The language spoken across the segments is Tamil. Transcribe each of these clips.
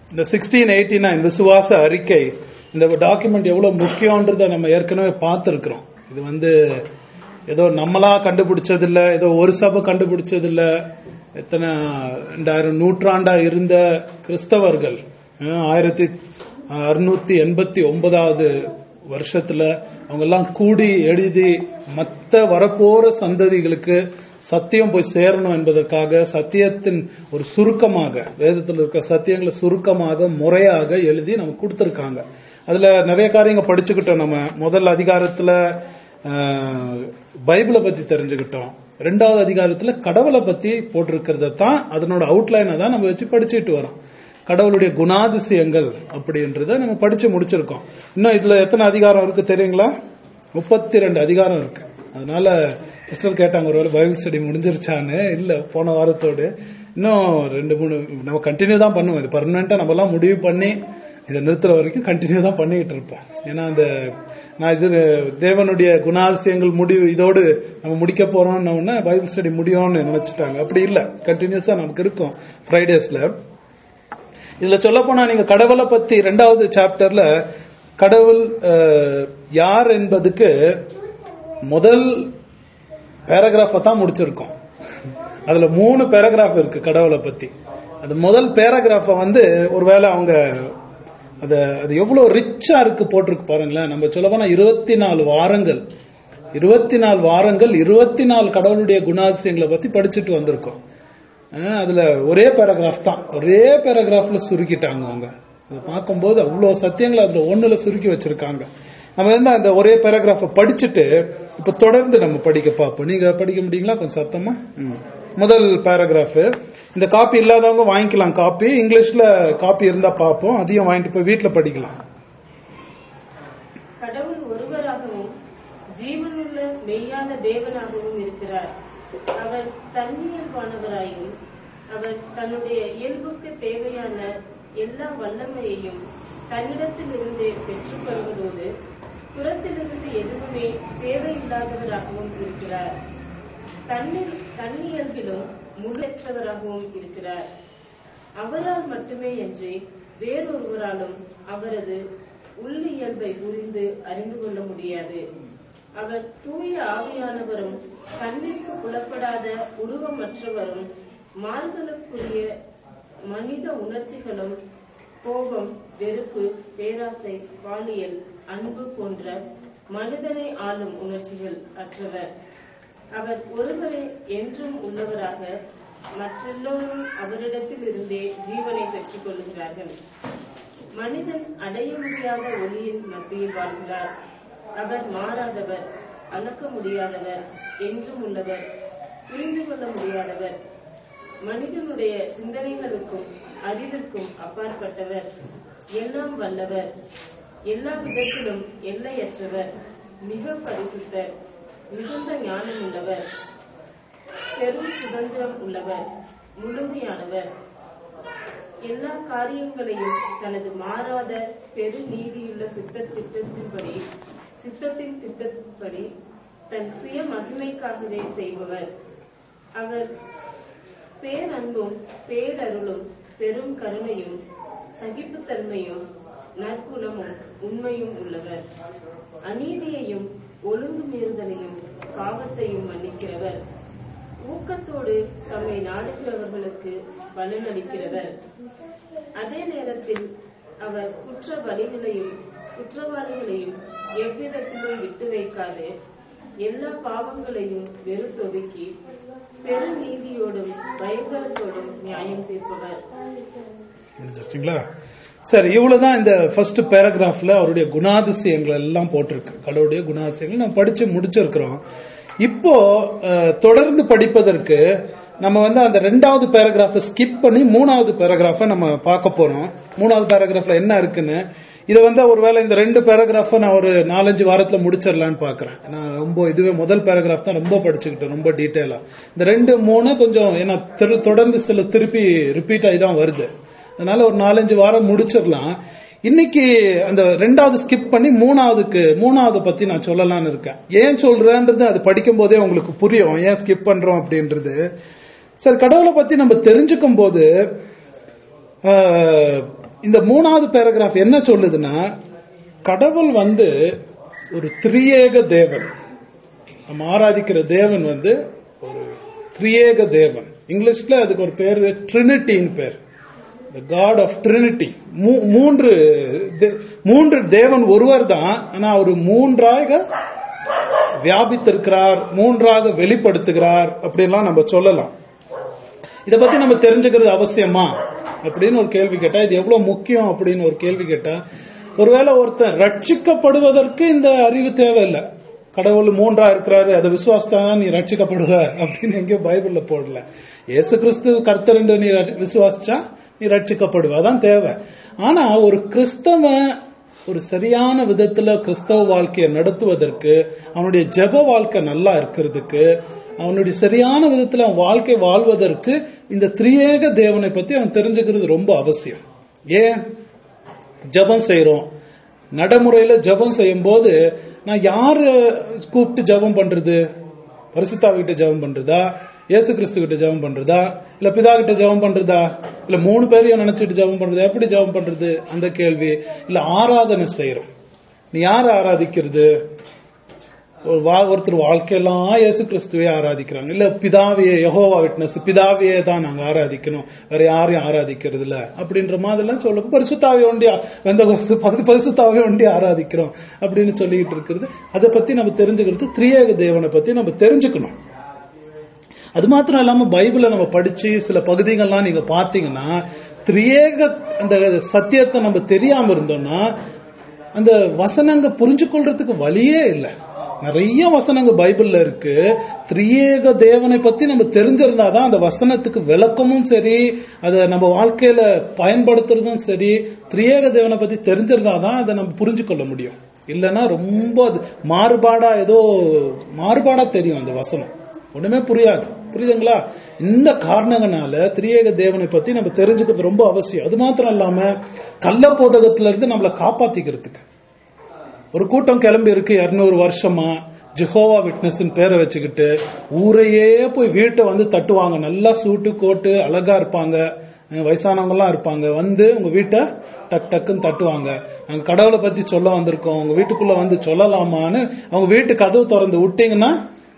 இந்த சிக்ஸ்டீன் எயிட்டி நைன் விசுவாச அறிக்கை இந்த டாக்குமெண்ட் எவ்வளவு முக்கியன்றத நம்ம ஏற்கனவே பார்த்துருக்கிறோம் இது வந்து ஏதோ நம்மளா கண்டுபிடிச்சது இல்ல ஏதோ ஒரு சபை கண்டுபிடிச்சது இல்ல எத்தனை ரெண்டாயிரம் நூற்றாண்டா இருந்த கிறிஸ்தவர்கள் அஹ், ஆயிரத்தி அறுநூத்தி எண்பத்தி ஒன்பதாவது வருஷத்துல அவங்க எல்லாம் கூடி எழுதி மத்த வரப்போற சந்ததிகளுக்கு சத்தியம் போய் சேரணும் என்பதற்காக சத்தியத்தின் ஒரு சுருக்கமாக வேதத்தில் இருக்க சத்தியங்களை சுருக்கமாக முறையாக எழுதி நமக்கு கொடுத்திருக்காங்க அதுல நிறைய காரியங்கள் படிச்சுக்கிட்டோம் நம்ம முதல் அதிகாரத்துல ஆஹ், பைபிளை பத்தி தெரிஞ்சுக்கிட்டோம் ரெண்டாவது அதிகாரத்துல கடவுளை பத்தி போட்டிருக்கிறத தான் அதனோட அவுட்லைனை தான் நம்ம வச்சு படிச்சுட்டு வரோம் கடவுளுடைய குணாதிசயங்கள் அப்படின்றத நம்ம படிச்சு முடிச்சிருக்கோம் இன்னும் இதுல எத்தனை அதிகாரம் இருக்கு தெரியுங்களா முப்பத்தி ரெண்டு அதிகாரம் இருக்கு அதனால சிஸ்டர் கேட்டாங்க ஒருவேளை பைபிள் ஸ்டடி முடிஞ்சிருச்சான்னு இல்ல போன வாரத்தோடு இன்னும் ரெண்டு மூணு நம்ம கண்டினியூ தான் பண்ணுவோம் இது பர்மனண்டா நம்ம எல்லாம் முடிவு பண்ணி இதை நிறுத்துற வரைக்கும் கண்டினியூ தான் பண்ணிக்கிட்டு இருப்போம் ஏன்னா அந்த நான் இது தேவனுடைய குணாதிசயங்கள் முடிவு இதோடு நம்ம முடிக்க போறோம்னு உடனே பைபிள் ஸ்டடி முடியும்னு நினைச்சிட்டாங்க அப்படி இல்ல கண்டினியூஸா நமக்கு இருக்கும் ஃப்ரைடேஸ்ல இதுல சொல்ல போனா நீங்க கடவுளை பத்தி ரெண்டாவது சாப்டர்ல கடவுள் அஹ், யார் என்பதுக்கு முதல் பேராகிராஃப தான் முடிச்சிருக்கோம் அதுல மூணு பேராகிராஃப் இருக்கு கடவுளை பத்தி அது முதல் பேராகிராஃப வந்து ஒருவேளை அவங்க அத அது எவ்வளவு ரிச்சா இருக்கு போட்டிருக்கு பாருங்களேன் நம்ம சொல்ல போனா இருபத்தி நாலு வாரங்கள் இருபத்தி நாலு வாரங்கள் இருபத்தி நாலு கடவுளுடைய குணாதிசயங்களை பத்தி படிச்சுட்டு வந்திருக்கோம் அஹ் அதுல ஒரே பேராகிராஃப் தான் ஒரே பேராகிராஃப்ல சுருக்கிட்டாங்க அவங்க அதை பார்க்கும்போது அவ்வளவு சத்தியங்களை அதுல ஒண்ணுல சுருக்கி வச்சிருக்காங்க நம்ம வந்து அந்த ஒரே பேராகிராஃப படிச்சுட்டு இப்ப தொடர்ந்து நம்ம படிக்க பார்ப்போம் நீங்க படிக்க முடியுங்களா கொஞ்சம் சத்தமா ம். முதல் பேராகிராஃப் இந்த காப்பி இல்லாதவங்க வாங்கிக்கலாம் காப்பி இங்கிலீஷ்ல காப்பி இருந்தா பார்ப்போம் அதையும் வாங்கிட்டு போய் வீட்ல படிக்கலாம் கடவுள் ஒருவராகவும் ஜீவனுள்ள மெய்யான தேவனாகவும் இருக்கிறார் அவர் தன்னியல்பானவராயும் அவர் தன்னுடைய இயல்புக்கு தேவையான எல்லா வல்லமையையும் தன்னிடத்திலிருந்தே பெற்றுக் கொள்வதோடு புறத்திலிருந்து எதுவுமே தேவையில்லாதவராகவும் இருக்கிறார் தன்னில் தன்னியல்பிலும் முன்னேற்றவராகவும் இருக்கிறார் அவரால் மட்டுமே அன்றி வேறொருவராலும் அவரது உள்ளியல்பை புரிந்து அறிந்து கொள்ள முடியாது அவர் தூய ஆவியானவரும் கண்ணிற்கு புலப்படாத உருவமற்றவரும் மாறுதலுக்குரிய மனித உணர்ச்சிகளும் கோபம் வெறுப்பு பேராசை பாலியல் அன்பு போன்ற மனிதனை ஆளும் உணர்ச்சிகள் அற்றவர் அவர் ஒருவரே என்றும் உள்ளவராக மற்றெல்லோரும் அவரிடத்தில் இருந்தே ஜீவனை பெற்றுக் கொள்கிறார்கள் மனிதன் அடைய முடியாத ஒளியின் மத்தியில் வாழ்கிறார் அவர் மாறாதவர் அளக்க முடியாதவர் என்றும் உள்ளவர் புரிந்து கொள்ள முடியாதவர் மனிதனுடைய சிந்தனைகளுக்கும் அறிவிற்கும் அப்பாற்பட்டவர் எல்லாம் வல்லவர் எல்லா விதத்திலும் எல்லையற்றவர் மிக பரிசுத்தர் மிகுந்த ஞானம் உள்ளவர் பெரும் சுதந்திரம் உள்ளவர் முழுமையானவர் எல்லா காரியங்களையும் தனது மாறாத பெரு நீதியுள்ள சித்த திட்டத்தின்படி சித்தத்தின் திட்டத்தின்படி தன் சுய மகிமைக்காகவே செய்பவர் அவர் பேரன்பும் பேரருளும் பெரும் கருணையும் சகிப்புத்தன்மையும் நற்குணமும் உண்மையும் உள்ளவர் அநீதியையும் ஒழுங்கு மீறுதலையும் பாவத்தையும் மன்னிக்கிறவர் ஊக்கத்தோடு தம்மை நாடுகிறவர்களுக்கு பலனளிக்கிறவர் அதே நேரத்தில் அவர் குற்ற வழிகளையும் குற்றவாளிகளையும் எவ்விதத்திலும் விட்டு வைக்காது எல்லா பாவங்களையும் வெறுத்தொதுக்கி பெருநீதியோடும் பயங்கரத்தோடும் நியாயம் தீர்ப்பவர் முடிஞ்சிருச்சுங்களா சரி இவ்வளவுதான் இந்த ஃபர்ஸ்ட் பேராகிராஃப்ல அவருடைய குணாதிசயங்கள் எல்லாம் போட்டிருக்கு கடவுளுடைய குணாதிசயங்கள் நம்ம படிச்சு முடிச்சிருக்கிறோம் இப்போ அஹ், தொடர்ந்து படிப்பதற்கு நம்ம வந்து அந்த ரெண்டாவது பேராகிராஃபை ஸ்கிப் பண்ணி மூணாவது பேராகிராஃபை நம்ம பார்க்க போறோம் மூணாவது பேராகிராஃப்ல என்ன இருக்குன்னு இதை வந்து ஒருவேளை இந்த ரெண்டு பேராகிராஃபை நான் ஒரு நாலஞ்சு வாரத்துல முடிச்சிடலான்னு பாக்குறேன் நான் ரொம்ப இதுவே முதல் பேராகிராஃப் தான் ரொம்ப படிச்சுக்கிட்டேன் ரொம்ப டீட்டெயிலா இந்த ரெண்டு மூணு கொஞ்சம் ஏன்னா திரு- தொடர்ந்து சில திருப்பி ரிப்பீட் ஆகி தான் வருது அதனால ஒரு நாலஞ்சு வாரம் முடிச்சிடலாம் இன்னைக்கு அந்த ரெண்டாவது ஸ்கிப் பண்ணி மூணாவதுக்கு மூணாவது பத்தி நான் சொல்லலாம்னு இருக்கேன் ஏன் சொல்றேன்றது அது படிக்கும் போதே உங்களுக்கு புரியும் ஏன் ஸ்கிப் பண்றோம் அப்படின்றது சரி கடவுளை பத்தி நம்ம தெரிஞ்சுக்கும் போது ஆஹ், இந்த மூணாவது பேராகிராஃப் என்ன சொல்லுதுன்னா கடவுள் வந்து ஒரு திரியேக தேவன் நம்ம ஆராதிக்கிற தேவன் வந்து ஒரு திரியேக தேவன் இங்கிலீஷ்ல அதுக்கு ஒரு பேர் ட்ரினிட்டின்னு பேர் காட் ஆஃப் ட்ரினிட்டி மூன்று தே- மூன்று தேவன் ஒருவர் தான் ஆனா அவர் மூன்றாக வியாபித்திருக்கிறார் மூன்றாக வெளிப்படுத்துகிறார் அப்படின்லாம் நம்ம சொல்லலாம் இத பத்தி நம்ம தெரிஞ்சுக்கிறது அவசியமா அப்படின்னு ஒரு கேள்வி கேட்டா இது எவ்வளவு முக்கியம் அப்படின்னு ஒரு கேள்வி கேட்டா ஒருவேளை ஒருத்தன் ரட்சிக்கப்படுவதற்கு இந்த அறிவு தேவையில்லை கடவுள் மூன்றா இருக்கிறாரு அதை விசுவாசத்தா நீ ரட்சிக்கப்படுவ அப்படின்னு எங்கேயோ பைபிள்ல போடல இயேசு கிறிஸ்து கர்த்தர் என்று நீ ர- விசுவாசிச்சா நீ ரட்சிக்கப்படுவ அதான் தேவை ஆனா ஒரு கிறிஸ்தவன் ஒரு சரியான விதத்துல கிறிஸ்தவ வாழ்க்கையை நடத்துவதற்கு அவனுடைய ஜெப வாழ்க்கை நல்லா இருக்கிறதுக்கு அவனுடைய சரியான விதத்துல அவன் வாழ்க்கை வாழ்வதற்கு இந்த திரியேக தேவனை பத்தி அவன் தெரிஞ்சுக்கிறது ரொம்ப அவசியம் ஏன் ஜெபம் செய்றோம் நடைமுறையில ஜெபம் செய்யும் போது நான் யாரு கூப்பிட்டு ஜெபம் பண்றது பரிசுத்தா கிட்ட ஜெபம் பண்றதா இயேசு கிறிஸ்து கிட்ட ஜெபம் பண்றதா இல்ல பிதா கிட்ட ஜெபம் பண்றதா இல்ல மூணு பேரையும் நினைச்சிட்டு ஜெபம் பண்றது எப்படி ஜெபம் பண்றது அந்த கேள்வி இல்ல ஆராதனை செய்யறோம் நீ யாரை ஆராதிக்கிறது ஒரு வா- ஒருத்தர் வாழ்க்கையெல்லாம் இயேசு கிறிஸ்துவே ஆராதிக்கிறாங்க இல்ல பிதாவையே யெகோவா விட்னஸ் பிதாவையே தான் நாங்க ஆராதிக்கணும் வேற யாரையும் ஆராதிக்கிறது இல்ல அப்படின்ற மாதிரிலாம் சொல்ல பரிசுத்தாவை ஒண்டி வெந்த பரிசுத்தாவை ஒண்டி ஆராதிக்கிறோம் அப்படின்னு சொல்லிட்டு இருக்கிறது அதை பத்தி நம்ம தெரிஞ்சுக்கிறது திரியேக தேவனை பத்தி நம்ம தெரிஞ்சுக்கணும் அது மாத்திரம் இல்லாம பைபிளை நம்ம படிச்சு சில பகுதிகள்லாம் நீங்க பாத்தீங்கன்னா திரியேக அந்த சத்தியத்தை நம்ம தெரியாம இருந்தோம்னா அந்த வசனங்க புரிஞ்சு கொள்றதுக்கு வழியே இல்லை நிறைய வசனங்க பைபிள்ல இருக்கு திரியேக தேவனை பத்தி நம்ம தெரிஞ்சிருந்தாதான் அந்த வசனத்துக்கு விளக்கமும் சரி அதை நம்ம வாழ்க்கையில பயன்படுத்துறதும் சரி திரியேக தேவனை பத்தி தெரிஞ்சிருந்தாதான் அதை நம்ம புரிஞ்சு கொள்ள முடியும் இல்லைன்னா ரொம்ப அது மாறுபாடா ஏதோ மாறுபாடா தெரியும் அந்த வசனம் ஒண்ணுமே புரியாது புரியுதுங்களா இந்த காரணங்களால திரியேக தேவனை பத்தி நம்ம தெரிஞ்சுக்கிறது ரொம்ப அவசியம் அது மாத்திரம் இல்லாம கள்ள போதகத்துல இருந்து நம்மளை காப்பாத்திக்கிறதுக்கு ஒரு கூட்டம் கிளம்பி இருக்கு இருநூறு வருஷமா ஜெஹோவா விட்னஸ் பேரை வச்சுக்கிட்டு ஊரையே போய் வீட்டை வந்து தட்டுவாங்க நல்லா சூட்டு கோட்டு அழகா இருப்பாங்க அஹ் வயசானவங்க எல்லாம் இருப்பாங்க வந்து உங்க வீட்டை டக் டக்குன்னு தட்டுவாங்க நாங்க கடவுளை பத்தி சொல்ல வந்திருக்கோம் உங்க வீட்டுக்குள்ள வந்து சொல்லலாமான்னு அவங்க வீட்டு கதவு திறந்து விட்டீங்கன்னா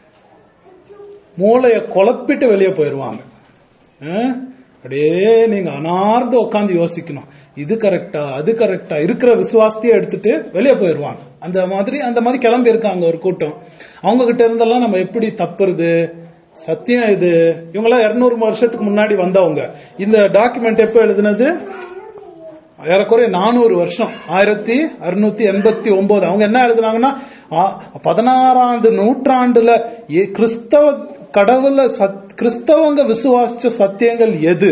மூளைய குழப்பிட்டு வெளியே போயிருவாங்க அஹ்? அப்படியே நீங்க அனார்ந்து உட்காந்து யோசிக்கணும் இது கரெக்டா அது கரெக்டா இருக்கிற விசுவாசத்தையே எடுத்துட்டு வெளியே போயிருவாங்க அந்த மாதிரி அந்த மாதிரி கிளம்பி இருக்காங்க ஒரு கூட்டம் அவங்க கிட்ட இருந்தெல்லாம் நம்ம எப்படி தப்புறது சத்தியம் இது இவங்கெல்லாம் இருநூறு வருஷத்துக்கு முன்னாடி வந்தவங்க இந்த டாக்குமெண்ட் எப்போ எழுதுனது ஏறக்குறைய நானூறு வருஷம் ஆயிரத்தி அறுநூத்தி எண்பத்தி ஒன்பது அவங்க என்ன எழுதுனாங்கன்னா ஆ- பதினாறாவது நூற்றாண்டுல ஏ- கிறிஸ்தவ கடவுள சத் கிறிஸ்தவங்க விசுவாசிச்ச சத்தியங்கள் எது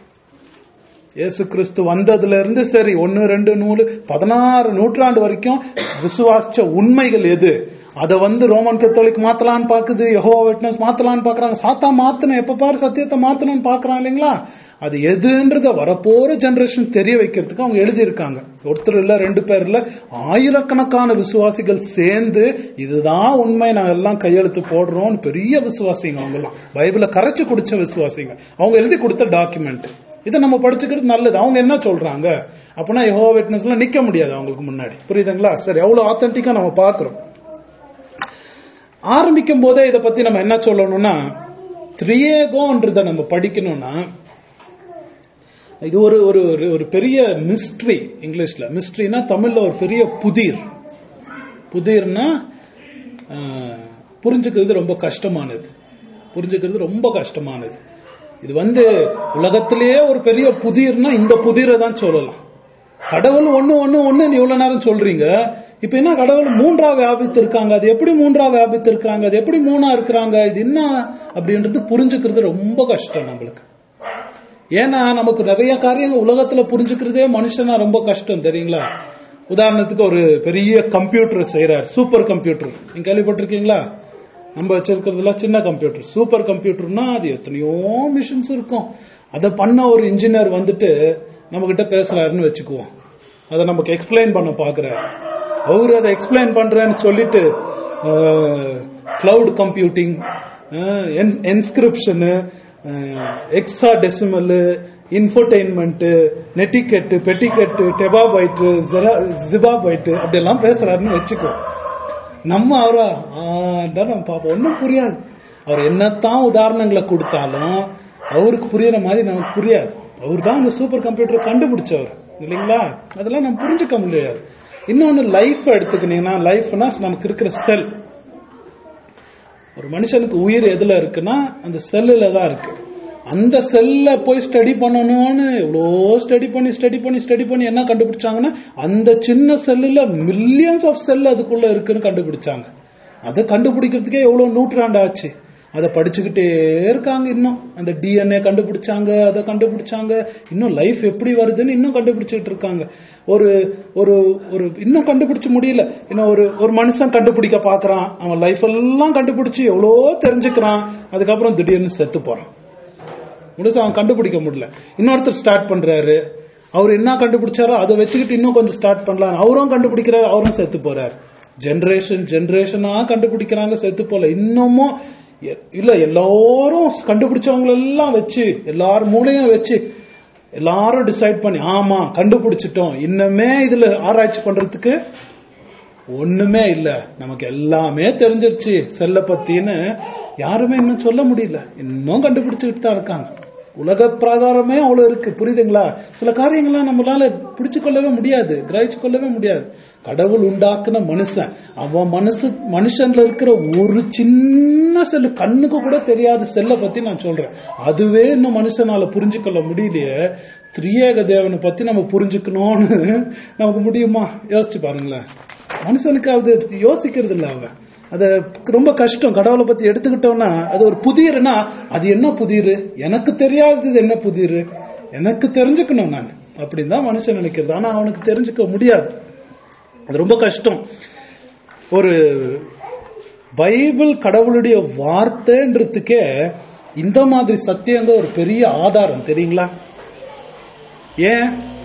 இயேசு கிறிஸ்து வந்ததுல இருந்து சரி ஒன்னு ரெண்டு நூறு பதினாறு நூற்றாண்டு வரைக்கும் விசுவாசிச்ச உண்மைகள் எது அத வந்து ரோமன் கத்தோலிக் மாத்தலான்னு பாக்குது யெகோவா விட்னஸ் மாத்தலான்னு பாக்குறாங்க சாத்தா மாத்தணும் எப்ப பாரு சத்தியத்தை மாத்தணும்னு பாக்குறான் இல்லைங்களா அது எதுன்றத வரப்போற ஜெனரேஷன் தெரிய வைக்கிறதுக்கு அவங்க எழுதியிருக்காங்க ஒருத்தர் இல்ல ரெண்டு பேர் இல்ல ஆயிரக்கணக்கான விசுவாசிகள் சேர்ந்து இதுதான் உண்மை நாங்க எல்லாம் கையெழுத்து போடுறோம் பெரிய விசுவாசிங்க அவங்க எல்லாம் பைபிளை கரைச்சு குடிச்ச விசுவாசிங்க அவங்க எழுதி கொடுத்த டாக்குமெண்ட் இதை நம்ம படிச்சுக்கிறது நல்லது அவங்க என்ன சொல்றாங்க அப்படின்னா யெகோவா விட்னஸ்ல நிக்க முடியாது அவங்களுக்கு முன்னாடி புரியுதுங்களா சரி அவ்வளவு ஆத்தன்டிக்கா நம்ம பாக்குறோம் ஆரம்பிக்கும் போதே இதை பத்தி நம்ம என்ன சொல்லணும்னா திரியேகோன்றத நம்ம படிக்கணும்னா இது ஒரு ஒரு ஒரு- ஒரு பெரிய மிஸ்ட்ரி இங்கிலீஷ்ல மிஸ்ட்ரினா தமிழ்ல ஒரு பெரிய புதிர் புதிர்னா ஆஹ், புரிஞ்சுக்கிறது ரொம்ப கஷ்டமானது புரிஞ்சுக்கிறது ரொம்ப கஷ்டமானது இது வந்து உலகத்திலேயே ஒரு பெரிய புதிர்னா இந்த புதிரை தான் சொல்லலாம் கடவுள் ஒண்ணு ஒண்ணு ஒண்ணு நீ இவ்வளவு நேரம் சொல்றீங்க இப்ப என்ன கடவுள் மூன்றா வியாபித்து இருக்காங்க அது எப்படி மூன்றா வியாபித்து இருக்காங்க அது எப்படி மூணா இருக்கிறாங்க இது என்ன அப்படின்றது புரிஞ்சுக்கிறது ரொம்ப கஷ்டம் நம்மளுக்கு ஏன்னா நமக்கு நிறைய காரியங்கள் உலகத்துல புரிஞ்சுக்கிறதே மனுஷனா ரொம்ப கஷ்டம் தெரியுங்களா உதாரணத்துக்கு ஒரு பெரிய கம்ப்யூட்டர் செய்யறார் சூப்பர் கம்ப்யூட்டர் நீங்க கேள்விப்பட்டிருக்கீங்களா நம்ம வச்சிருக்கிறதுல சின்ன கம்ப்யூட்டர் சூப்பர் கம்ப்யூட்டர்னா அது எத்தனையோ மிஷின்ஸ் இருக்கும் அதை பண்ண ஒரு இன்ஜினியர் வந்துட்டு நம்ம கிட்ட பேசுறாருன்னு வச்சுக்குவோம் அதை நமக்கு எக்ஸ்பிளைன் பண்ண பாக்குறாரு அவரு அதை எக்ஸ்பிளைன் பண்றேன்னு சொல்லிட்டு கிளவுட் கம்ப்யூட்டிங் என்ஸ்கிரிப்ஷனு எக்ஸா டெசிமல் இன்ஃபோடெயின்மெண்ட் நெட்டிகெட்டு பெட்டிகெட்டு டெபாபைட்டு ஜிபாபைட்டு அப்படியெல்லாம் பேசுறாருன்னு வச்சுக்கோ நம்ம அவரா தான் நம்ம பார்ப்போம் ஒன்றும் புரியாது அவர் என்னத்தான் உதாரணங்களை கொடுத்தாலும் அவருக்கு புரியுற மாதிரி நமக்கு புரியாது அவர் தான் அந்த சூப்பர் கம்ப்யூட்டர் கண்டுபிடிச்சவர் இல்லைங்களா அதெல்லாம் நம்ம புரிஞ்சுக்க முடியாது இன்னொன்னு லைஃப் எடுத்துக்கிட்டீங்கன்னா லைஃப்னா நமக்கு இருக்கிற செல் ஒரு மனுஷனுக்கு உயிர் எதுல இருக்குன்னா அந்த செல்லுல தான் இருக்கு அந்த செல்ல போய் ஸ்டடி பண்ணணும்னு எவ்வளோ ஸ்டடி பண்ணி ஸ்டடி பண்ணி ஸ்டடி பண்ணி என்ன கண்டுபிடிச்சாங்கன்னா அந்த சின்ன செல்லுல மில்லியன்ஸ் ஆஃப் செல் அதுக்குள்ள இருக்குன்னு கண்டுபிடிச்சாங்க அதை கண்டுபிடிக்கிறதுக்கே எவ்வளவு நூற்றாண்டு ஆச்சு அதை படிச்சுக்கிட்டே இருக்காங்க இன்னும் அந்த டிஎன்ஏ கண்டுபிடிச்சாங்க அதை கண்டுபிடிச்சாங்க இன்னும் லைஃப் எப்படி வருதுன்னு இன்னும் கண்டுபிடிச்சிட்டு இருக்காங்க ஒரு ஒரு ஒரு இன்னும் கண்டுபிடிச்சு முடியல இன்னும் ஒரு ஒரு மனுஷன் கண்டுபிடிக்க பாக்குறான் அவன் லைஃப் எல்லாம் கண்டுபிடிச்சு எவ்வளோ தெரிஞ்சுக்கிறான் அதுக்கப்புறம் திடீர்னு செத்து போறான் முழுசா அவன் கண்டுபிடிக்க முடியல இன்னொருத்தர் ஸ்டார்ட் பண்றாரு அவர் என்ன கண்டுபிடிச்சாரோ அதை வச்சுக்கிட்டு இன்னும் கொஞ்சம் ஸ்டார்ட் பண்ணலாம் அவரும் கண்டுபிடிக்கிறாரு அவரும் செத்து போறாரு ஜெனரேஷன் ஜெனரேஷனா கண்டுபிடிக்கிறாங்க செத்து போல இன்னமும் எ- இல்ல எல்லாரும் கண்டுபிடிச்சவங்க எல்லாம் வச்சு எல்லாரும் மூளையும் வச்சு எல்லாரும் டிசைட் பண்ணி ஆமா கண்டுபிடிச்சிட்டோம் இன்னுமே இதுல ஆராய்ச்சி பண்றதுக்கு ஒண்ணுமே இல்ல நமக்கு எல்லாமே தெரிஞ்சிருச்சு செல்ல பத்தின்னு யாருமே இன்னும் சொல்ல முடியல இன்னும் கண்டுபிடிச்சுக்கிட்டு தான் இருக்காங்க உலக பிரகாரமே அவ்வளவு இருக்கு புரியுதுங்களா சில காரியங்கள்லாம் நம்மளால பிடிச்சு கொள்ளவே முடியாது கிரகிச்சு கொள்ளவே முடியாது கடவுள் உண்டாக்குன மனுஷன் அவன் மனசு மனுஷன்ல இருக்கிற ஒரு சின்ன செல்லு கண்ணுக்கு கூட தெரியாத செல்லை பத்தி நான் சொல்றேன் அதுவே இன்னும் மனுஷனால புரிஞ்சுக்கொள்ள முடியலையே திரியேக தேவனை பத்தி நம்ம புரிஞ்சுக்கணும்னு நமக்கு முடியுமா யோசிச்சு பாருங்களேன் மனுஷனுக்கு அது யோசிக்கிறது இல்ல அவன் அத ரொம்ப கஷ்டம் கடவுளை பத்தி எடுத்துக்கிட்டோம்னா அது ஒரு புதிருன்னா அது என்ன புதிரு எனக்கு தெரியாதது என்ன புதிரு எனக்கு தெரிஞ்சுக்கணும் நான் அப்படின்னு தான் மனுஷன் நினைக்கிறது ஆனா அவனுக்கு தெரிஞ்சுக்க முடியாது அது ரொம்ப கஷ்டம் ஒரு பைபிள் கடவுளுடைய வார்த்தைன்றதுக்கே இந்த மாதிரி சத்தியங்க ஒரு பெரிய ஆதாரம் தெரியுங்களா ஏன்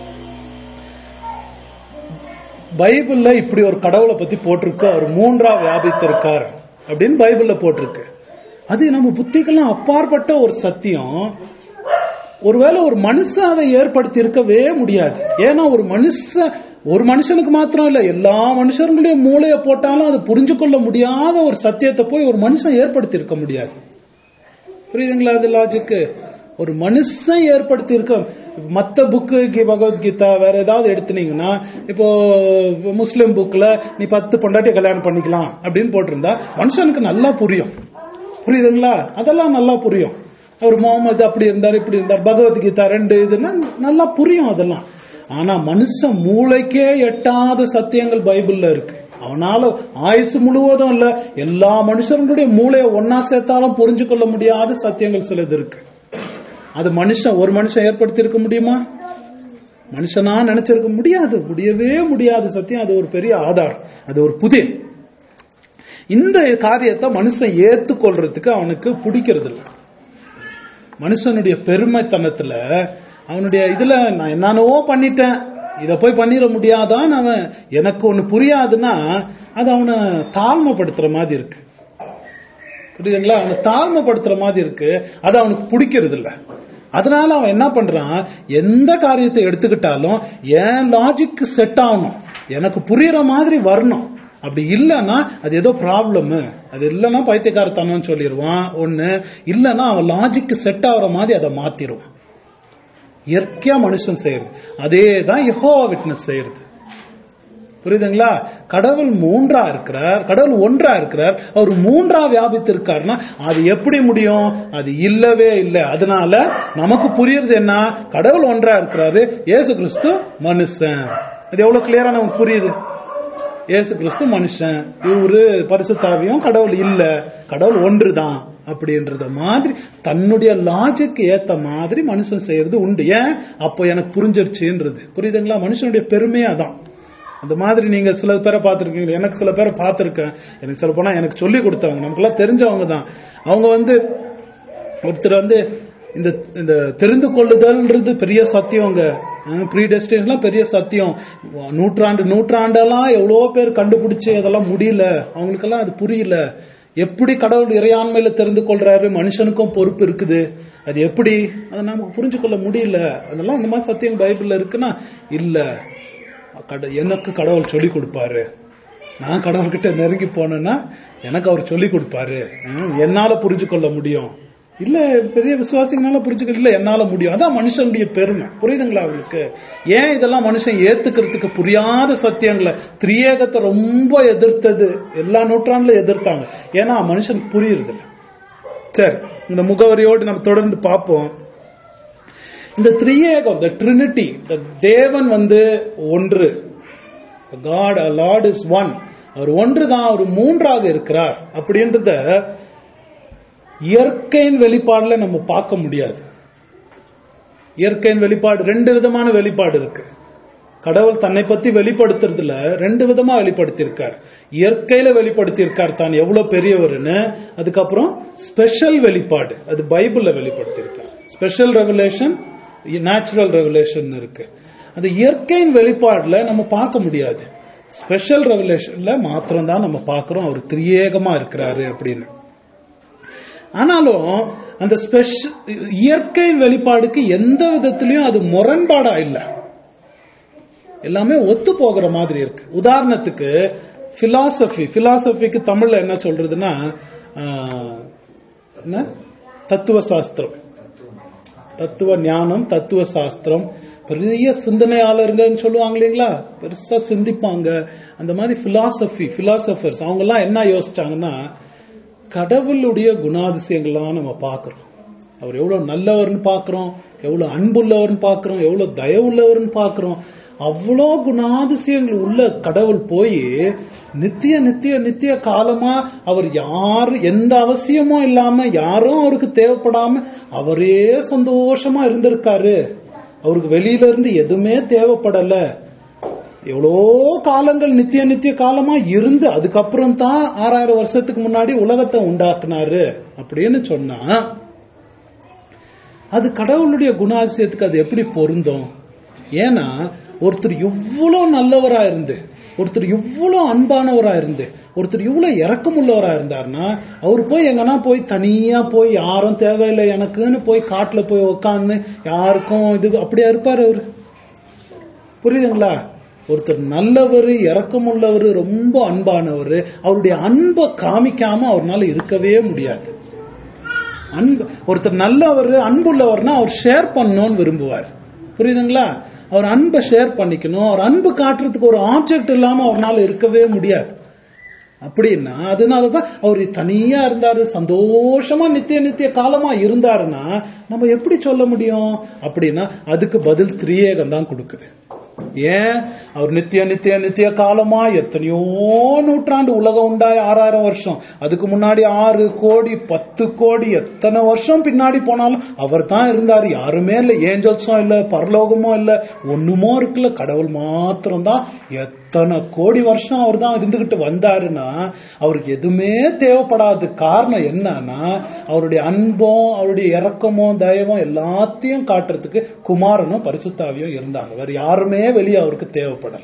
பைபிள்ல இப்படி ஒரு கடவுளை பத்தி போட்டிருக்கு அவர் மூன்றா வியாபித்திருக்கார் அப்படின்னு பைபிள்ல போட்டிருக்கு அது நம்ம புத்திக்கெல்லாம் அப்பாற்பட்ட ஒரு சத்தியம் ஒருவேளை ஒரு மனுஷன் அதை ஏற்படுத்தி இருக்கவே முடியாது ஏன்னா ஒரு மனுஷன் ஒரு மனுஷனுக்கு மாத்திரம் இல்ல எல்லா மனுஷர்களுடைய மூளையை போட்டாலும் அது புரிஞ்சு கொள்ள முடியாத ஒரு சத்தியத்தை போய் ஒரு மனுஷன் ஏற்படுத்தி இருக்க முடியாது புரியுதுங்களா அது லாஜிக்கு ஒரு மனுஷன் ஏற்படுத்தி இருக்க மத்த புக்கு பகவத்கீதா வேற ஏதாவது எடுத்துனீங்கன்னா இப்போ முஸ்லிம் புக்ல நீ பத்து பொண்டாட்டிய கல்யாணம் பண்ணிக்கலாம் அப்படின்னு போட்டிருந்தா மனுஷனுக்கு நல்லா புரியும் புரியுதுங்களா அதெல்லாம் நல்லா புரியும் அவர் முகமது அப்படி இருந்தார் இப்படி இருந்தார் பகவத்கீதா ரெண்டு இதுன்னா நல்லா புரியும் அதெல்லாம் ஆனா மனுஷன் மூளைக்கே எட்டாத சத்தியங்கள் பைபிள்ல இருக்கு அவனால ஆயுசு முழுவதும் இல்ல எல்லா மனுஷர்களுடைய மூளையை ஒன்னா சேர்த்தாலும் புரிஞ்சு கொள்ள முடியாத சத்தியங்கள் சிலது இருக்கு அது மனுஷன் ஒரு மனுஷன் ஏற்படுத்தி இருக்க முடியுமா மனுஷனா நினைச்சிருக்க முடியாது முடியவே முடியாத சத்தியம் அது ஒரு பெரிய ஆதாரம் அது ஒரு புதிர் இந்த காரியத்தை மனுஷன் ஏத்துக்கொள்றதுக்கு அவனுக்கு பிடிக்கிறது இல்லை மனுஷனுடைய பெருமைத்தனத்துல அவனுடைய இதுல நான் என்னென்னவோ பண்ணிட்டேன் இத போய் பண்ணிட முடியாதான் அவன் எனக்கு ஒண்ணு புரியாதுன்னா அது அவனை தாழ்மைப்படுத்துற மாதிரி இருக்கு புரியுதுங்களா அவனை தாழ்மைப்படுத்துற மாதிரி இருக்கு அது அவனுக்கு பிடிக்கிறது இல்ல அதனால அவன் என்ன பண்றான் எந்த காரியத்தை எடுத்துக்கிட்டாலும் என் லாஜிக் செட் ஆகணும் எனக்கு புரியுற மாதிரி வரணும் அப்படி இல்லைன்னா அது ஏதோ ப்ராப்ளம் அது இல்லைன்னா பைத்தியக்காரத்தனம்னு சொல்லிடுவான் ஒண்ணு இல்லைன்னா அவன் லாஜிக் செட் ஆகுற மாதிரி அதை மாத்திருவான் இயற்கையா மனுஷன் செய்யறது அதே தான் யெகோவா விட்னஸ் செய்யறது புரியுதுங்களா கடவுள் மூன்றா இருக்கிறார் கடவுள் ஒன்றா இருக்கிறார் அவர் மூன்றா வியாபித்து இருக்காருன்னா அது எப்படி முடியும் அது இல்லவே இல்லை அதனால நமக்கு புரியுறது என்ன கடவுள் ஒன்றா இருக்கிறாரு இயேசு கிறிஸ்து மனுஷன் அது எவ்வளவு கிளியரா நமக்கு புரியுது இயேசு கிறிஸ்து மனுஷன் இவரு பரிசுத்தாவியும் கடவுள் இல்ல கடவுள் ஒன்றுதான் அப்படின்றத மாதிரி தன்னுடைய லாஜிக்கு ஏத்த மாதிரி மனுஷன் செய்யறது உண்டு ஏன் அப்போ எனக்கு புரிஞ்சிருச்சுன்றது புரியுதுங்களா மனுஷனுடைய பெருமையே அதான் அந்த மாதிரி நீங்க சில பேரை பார்த்திருக்கீங்க எனக்கு சில பேரை பார்த்திருக்கேன் எனக்கு சொல்ல போனா எனக்கு சொல்லி கொடுத்தவங்க நமக்கெல்லாம் தெரிஞ்சவங்க தான் அவங்க வந்து ஒருத்தர் வந்து இந்த இந்த தெரிந்து கொள்ளுதல்ன்றது பெரிய சத்தியங்க ப்ரீடெஸ்டின்லாம் பெரிய சத்தியம் நூற்றாண்டு நூற்றாண்டெல்லாம் எவ்வளோ பேர் கண்டுபிடிச்சு அதெல்லாம் முடியல அவங்களுக்கெல்லாம் அது புரியல எப்படி கடவுள் இறையாண்மையில தெரிந்து கொள்றாரு மனுஷனுக்கும் பொறுப்பு இருக்குது அது எப்படி அதை நமக்கு புரிஞ்சு கொள்ள முடியல அதெல்லாம் அந்த மாதிரி சத்தியம் பைபிள்ல இருக்குன்னா இல்ல கட- எனக்கு கடவுள் சொல்லி கொடுப்பாரு நான் கடவுள்கிட்ட நெருங்கி போனேன்னா எனக்கு அவர் சொல்லி கொடுப்பாரு ஹம், என்னால புரிஞ்சு கொள்ள முடியும் இல்ல பெரிய விசுவாசிங்கனால புரிஞ்சுக்க இல்ல என்னால முடியும் அதான் மனுஷனுடைய பெருமை புரியுதுங்களா அவங்களுக்கு ஏன் இதெல்லாம் மனுஷன் ஏத்துக்கிறதுக்கு புரியாத சத்தியங்களை திரியேகத்தை ரொம்ப எதிர்த்தது எல்லா நூற்றாண்டுல எதிர்த்தாங்க ஏன்னா மனுஷன் புரியுறது இல்ல சரி இந்த முகவரியோடு நம்ம தொடர்ந்து பார்ப்போம் இந்த திரியேகம் இந்த ட்ரினிட்டி இந்த தேவன் வந்து ஒன்று காட் லார்ட் இஸ் ஒன் அவர் ஒன்று தான் அவர் மூன்றாக இருக்கிறார் அப்படின்றத இயற்கையின் வெளிப்பாடுல நம்ம பார்க்க முடியாது இயற்கையின் வெளிப்பாடு ரெண்டு விதமான வெளிப்பாடு இருக்கு கடவுள் தன்னை பத்தி வெளிப்படுத்துறதுல ரெண்டு விதமா வெளிப்படுத்தியிருக்கார் இயற்கையில வெளிப்படுத்தியிருக்கார் தான் எவ்வளவு பெரியவர்னு அதுக்கப்புறம் ஸ்பெஷல் வெளிப்பாடு அது பைபிள்ல வெளிப்படுத்தியிருக்கார் ஸ்பெஷல் ரெவலேஷன் நேச்சுரல் ரெவலேஷன் இருக்கு அது இயற்கையின் வெளிப்பாடுல நம்ம பார்க்க முடியாது ஸ்பெஷல் ரெவலேஷன்ல மாத்திரம் தான் நம்ம பார்க்கிறோம் அவர் திரியேகமா இருக்கிறாரு அப்படின்னு ஆனாலும் அந்த ஸ்பெஷல் இயற்கை வெளிப்பாடுக்கு எந்த விதத்திலையும் அது முரண்பாடா இல்ல எல்லாமே ஒத்து போகிற மாதிரி இருக்கு உதாரணத்துக்கு பிலாசபி பிலாசபிக்கு தமிழ்ல என்ன சொல்றதுன்னா ஆஹ், என்ன தத்துவ சாஸ்திரம் தத்துவ ஞானம் தத்துவ சாஸ்திரம் பெரிய சிந்தனையாளருங்கன்னு சொல்லுவாங்க இல்லைங்களா பெருசா சிந்திப்பாங்க அந்த மாதிரி பிலாசபி பிலாசபர்ஸ் அவங்க எல்லாம் என்ன யோசிச்சாங்கன்னா கடவுளுடைய குணாதிசயங்கள்லாம் நம்ம பார்க்கிறோம் அவர் எவ்வளவு நல்லவர்னு பார்க்கிறோம் எவ்வளவு அன்புள்ளவர்னு பார்க்கிறோம் எவ்வளவு தயவுள்ளவர்னு பார்க்கிறோம் அவ்வளோ குணாதிசயங்கள் உள்ள கடவுள் போய் நித்திய நித்திய நித்திய காலமா அவர் யாரு எந்த அவசியமும் இல்லாம யாரும் அவருக்கு தேவைப்படாம அவரே சந்தோஷமா இருந்திருக்காரு அவருக்கு வெளியில இருந்து எதுவுமே தேவைப்படல எவ்வளோ காலங்கள் நித்திய நித்திய காலமா இருந்து அதுக்கப்புறம் தான் ஆறாயிரம் வருஷத்துக்கு முன்னாடி உலகத்தை உண்டாக்குனாரு அப்படின்னு சொன்னா அது கடவுளுடைய குணாதிசயத்துக்கு அது எப்படி பொருந்தும் ஏன்னா ஒருத்தர் இவ்வளவு நல்லவரா இருந்து ஒருத்தர் இவ்வளவு அன்பானவரா இருந்து ஒருத்தர் இவ்வளவு இறக்கமுள்ளவரா இருந்தாருன்னா அவர் போய் எங்கன்னா போய் தனியா போய் யாரும் தேவையில்லை எனக்குன்னு போய் காட்டுல போய் உக்காந்து யாருக்கும் இது அப்படியா இருப்பாரு அவரு புரியுதுங்களா ஒருத்தர் நல்லவர் இரக்கமுள்ளவர் ரொம்ப அன்பானவர் அவருடைய அன்பை காமிக்காம அவர்னால இருக்கவே முடியாது அன்பு ஒருத்தர் நல்லவர் அன்புள்ளவர்னா அவர் ஷேர் பண்ணணும்னு விரும்புவார் புரியுதுங்களா அவர் அன்பை ஷேர் பண்ணிக்கணும் அவர் அன்பு காட்டுறதுக்கு ஒரு ஆப்ஜெக்ட் இல்லாம அவர்னால இருக்கவே முடியாது அப்படின்னா அதனாலதான் அவர் தனியா இருந்தாரு சந்தோஷமா நித்திய நித்திய காலமா இருந்தாருன்னா நம்ம எப்படி சொல்ல முடியும் அப்படின்னா அதுக்கு பதில் திரியேகம் தான் கொடுக்குது ஏன் அவர் நித்திய நித்திய நித்திய காலமா எத்தனையோ நூற்றாண்டு உலகம் உண்டாய் ஆறாயிரம் வருஷம் அதுக்கு முன்னாடி ஆறு கோடி பத்து கோடி எத்தனை வருஷம் பின்னாடி போனாலும் அவர் தான் இருந்தார் யாருமே இல்ல ஏஞ்சல்ஸும் இல்ல பரலோகமும் இல்ல ஒண்ணுமோ இருக்குல்ல கடவுள் மாத்திரம் தான் எத்தனை கோடி வருஷம் அவர் தான் இருந்துகிட்டு வந்தாருன்னா அவருக்கு எதுவுமே தேவைப்படாத காரணம் என்னன்னா அவருடைய அன்பும் அவருடைய இரக்கமும் தயவும் எல்லாத்தையும் காட்டுறதுக்கு குமாரனும் பரிசுத்தாவியும் இருந்தாங்க வேற யாருமே வெளியே அவருக்கு தேவைப்படல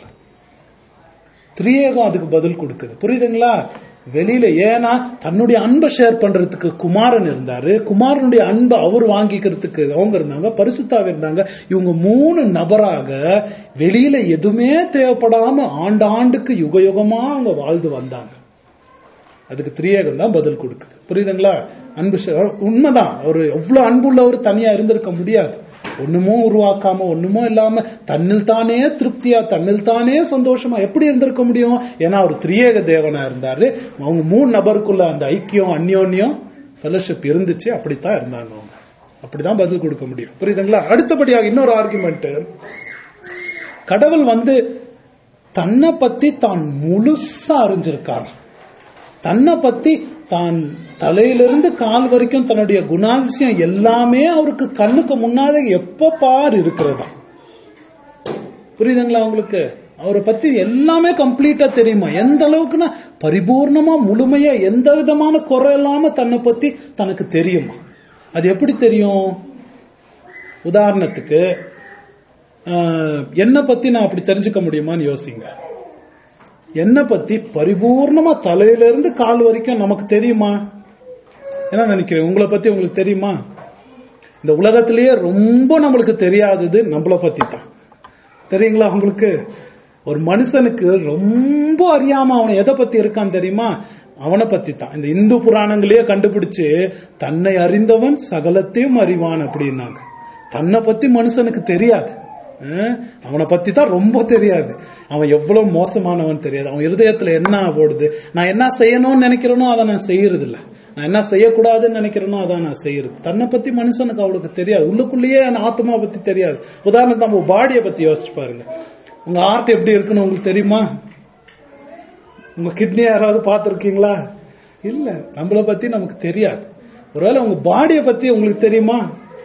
திரியேகம் அதுக்கு பதில் கொடுக்குது புரியுதுங்களா வெளியில ஏன்னா தன்னுடைய அன்பை ஷேர் பண்றதுக்கு குமாரன் இருந்தாரு குமாரனுடைய அன்பை அவர் வாங்கிக்கிறதுக்கு அவங்க இருந்தாங்க பரிசுத்தாவி இருந்தாங்க இவங்க மூணு நபராக வெளியில எதுவுமே தேவைப்படாம ஆண்டாண்டுக்கு யுக யுகமா அவங்க வாழ்ந்து வந்தாங்க அதுக்கு திரியேகம் தான் பதில் கொடுக்குது புரியுதுங்களா அன்பு ஷே- உண்மைதான் அவர் எவ்வளவு அன்புள்ளவர் தனியா இருந்திருக்க முடியாது ஒண்ணுமோ உருவாக்காம ஒண்ணுமோ இல்லாம தன்னில் தானே திருப்தியா தன்னில் தானே சந்தோஷமா எப்படி இருந்திருக்க முடியும் ஏன்னா அவர் திரியேக தேவனா இருந்தாரு அவங்க மூணு நபருக்குள்ள அந்த ஐக்கியம் அந்யோன்யம் ஃபெலோஷிப் இருந்துச்சு அப்படித்தான் இருந்தாங்க அவங்க அப்படிதான் பதில் கொடுக்க முடியும் புரியுதுங்களா அடுத்தபடியாக இன்னொரு ஆர்குமெண்ட் கடவுள் வந்து தன்னை பத்தி தான் முழுசா அறிஞ்சிருக்கார் தன்னை பத்தி தான் தலையிலிருந்து கால் வரைக்கும் தன்னுடைய குணாதிசயம் எல்லாமே அவருக்கு கண்ணுக்கு முன்னாடி எப்ப பார் இருக்கிறதா புரியுதுங்களா உங்களுக்கு அவரை பத்தி எல்லாமே கம்ப்ளீட்டா தெரியுமா எந்த அளவுக்குன்னா பரிபூர்ணமா முழுமையா எந்த விதமான குறை இல்லாம தன்னை பத்தி தனக்கு தெரியுமா அது எப்படி தெரியும் உதாரணத்துக்கு ஆஹ், என்னை பத்தி நான் அப்படி தெரிஞ்சுக்க முடியுமான்னு யோசிங்க என்ன பத்தி பரிபூர்ணமா தலையில இருந்து கால் வரைக்கும் நமக்கு தெரியுமா என்ன நினைக்கிறேன் உங்களை பத்தி உங்களுக்கு தெரியுமா இந்த உலகத்திலேயே ரொம்ப நம்மளுக்கு தெரியாதது நம்மளை பத்தி தான் தெரியுங்களா உங்களுக்கு ஒரு மனுஷனுக்கு ரொம்ப அறியாம அவன் எதை பத்தி இருக்கான் தெரியுமா அவனை பத்தி தான் இந்த இந்து புராணங்களையே கண்டுபிடிச்சு தன்னை அறிந்தவன் சகலத்தையும் அறிவான் அப்படின்னாங்க தன்னை பத்தி மனுஷனுக்கு தெரியாது அஹ் அவனை பத்தி தான் ரொம்ப தெரியாது அவன் எவ்வளவு மோசமானவன் தெரியாது அவன் இருதயத்துல என்ன ஓடுது நான் என்ன செய்யணும்னு நினைக்கிறேனோ அதை நான் செய்யறது இல்ல நான் என்ன செய்யக்கூடாதுன்னு நினைக்கிறேனோ அதான் நான் செய்யறது தன்னை பத்தி மனுஷனுக்கு அவளுக்கு தெரியாது உள்ளுக்குள்ளேயே அந்த ஆத்மா பத்தி தெரியாது உதாரணத்துக்கு நம்ம பாடியை பத்தி யோசிச்சு பாருங்க உங்க ஹார்ட் எப்படி இருக்குன்னு உங்களுக்கு தெரியுமா உங்க கிட்னி யாராவது பார்த்திருக்கீங்களா இல்ல நம்மளை பத்தி நமக்கு தெரியாது ஒருவேளை உங்க பாடியை பத்தி உங்களுக்கு தெரியுமா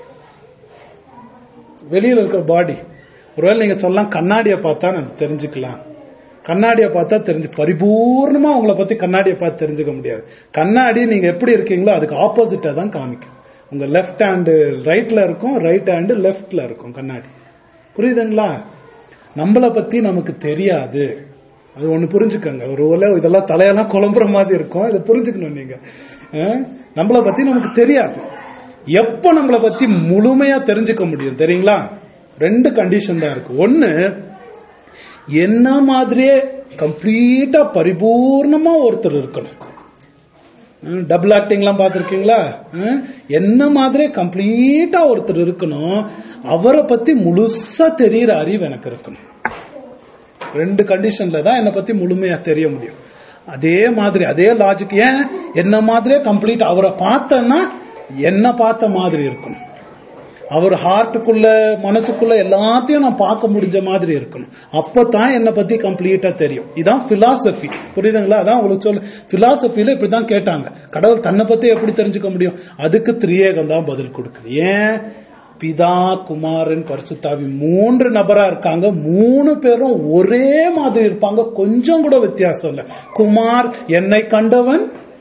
வெளியில இருக்கிற பாடி ஒருவேளை நீங்க சொல்லலாம் கண்ணாடியை பார்த்தா நான் தெரிஞ்சுக்கலாம் கண்ணாடியை பார்த்தா தெரிஞ்சு பரிபூர்ணமா உங்களை பத்தி கண்ணாடியை பார்த்து தெரிஞ்சுக்க முடியாது கண்ணாடி நீங்க எப்படி இருக்கீங்களோ அதுக்கு ஆப்போசிட்டா தான் காமிக்கும் உங்க லெஃப்ட் ஹேண்டு ரைட்ல இருக்கும் ரைட் ஹேண்டு லெஃப்ட்ல இருக்கும் கண்ணாடி புரியுதுங்களா நம்மளை பத்தி நமக்கு தெரியாது அது ஒண்ணு புரிஞ்சுக்கோங்க ஒரு வேளை இதெல்லாம் தலையெல்லாம் குழம்புற மாதிரி இருக்கும் இதை புரிஞ்சுக்கணும் நீங்க அஹ், நம்மளை பத்தி நமக்கு தெரியாது எப்ப நம்மளை பத்தி முழுமையா தெரிஞ்சுக்க முடியும் தெரியுங்களா ரெண்டு கண்டிஷன் தான் இருக்கு ஒன்னு என்ன மாதிரியே கம்ப்ளீட்டா பரிபூர்ணமா ஒருத்தர் இருக்கணும் டபுள் ஆக்டிங்லாம் பார்த்துருக்கீங்களா என்ன மாதிரியே கம்ப்ளீட்டா ஒருத்தர் இருக்கணும் அவரை பத்தி முழுசா தெரியற அறிவு எனக்கு இருக்கணும் ரெண்டு கண்டிஷன்ல தான் என்னை பத்தி முழுமையா தெரிய முடியும் அதே மாதிரி அதே லாஜிக் ஏன் என்ன மாதிரியே கம்ப்ளீட் அவரை பார்த்தேன்னா என்ன பார்த்த மாதிரி இருக்கணும் அவர் ஹார்ட்டுக்குள்ள மனசுக்குள்ள எல்லாத்தையும் நான் பார்க்க முடிஞ்ச மாதிரி இருக்கணும் அப்பதான் என்னை பத்தி கம்ப்ளீட்டா தெரியும் இதான் பிலாசபி புரியுதுங்களா அதான் உங்களுக்கு சொல்ல பிலாசபில இப்படிதான் கேட்டாங்க கடவுள் தன்னை பத்தி எப்படி தெரிஞ்சுக்க முடியும் அதுக்கு திரியேகம் தான் பதில் கொடுக்குது ஏன் பிதா குமாரன் பரிசுத்தாவி மூன்று நபரா இருக்காங்க மூணு பேரும் ஒரே மாதிரி இருப்பாங்க கொஞ்சம் கூட வித்தியாசம் இல்ல குமார் என்னை கண்டவன்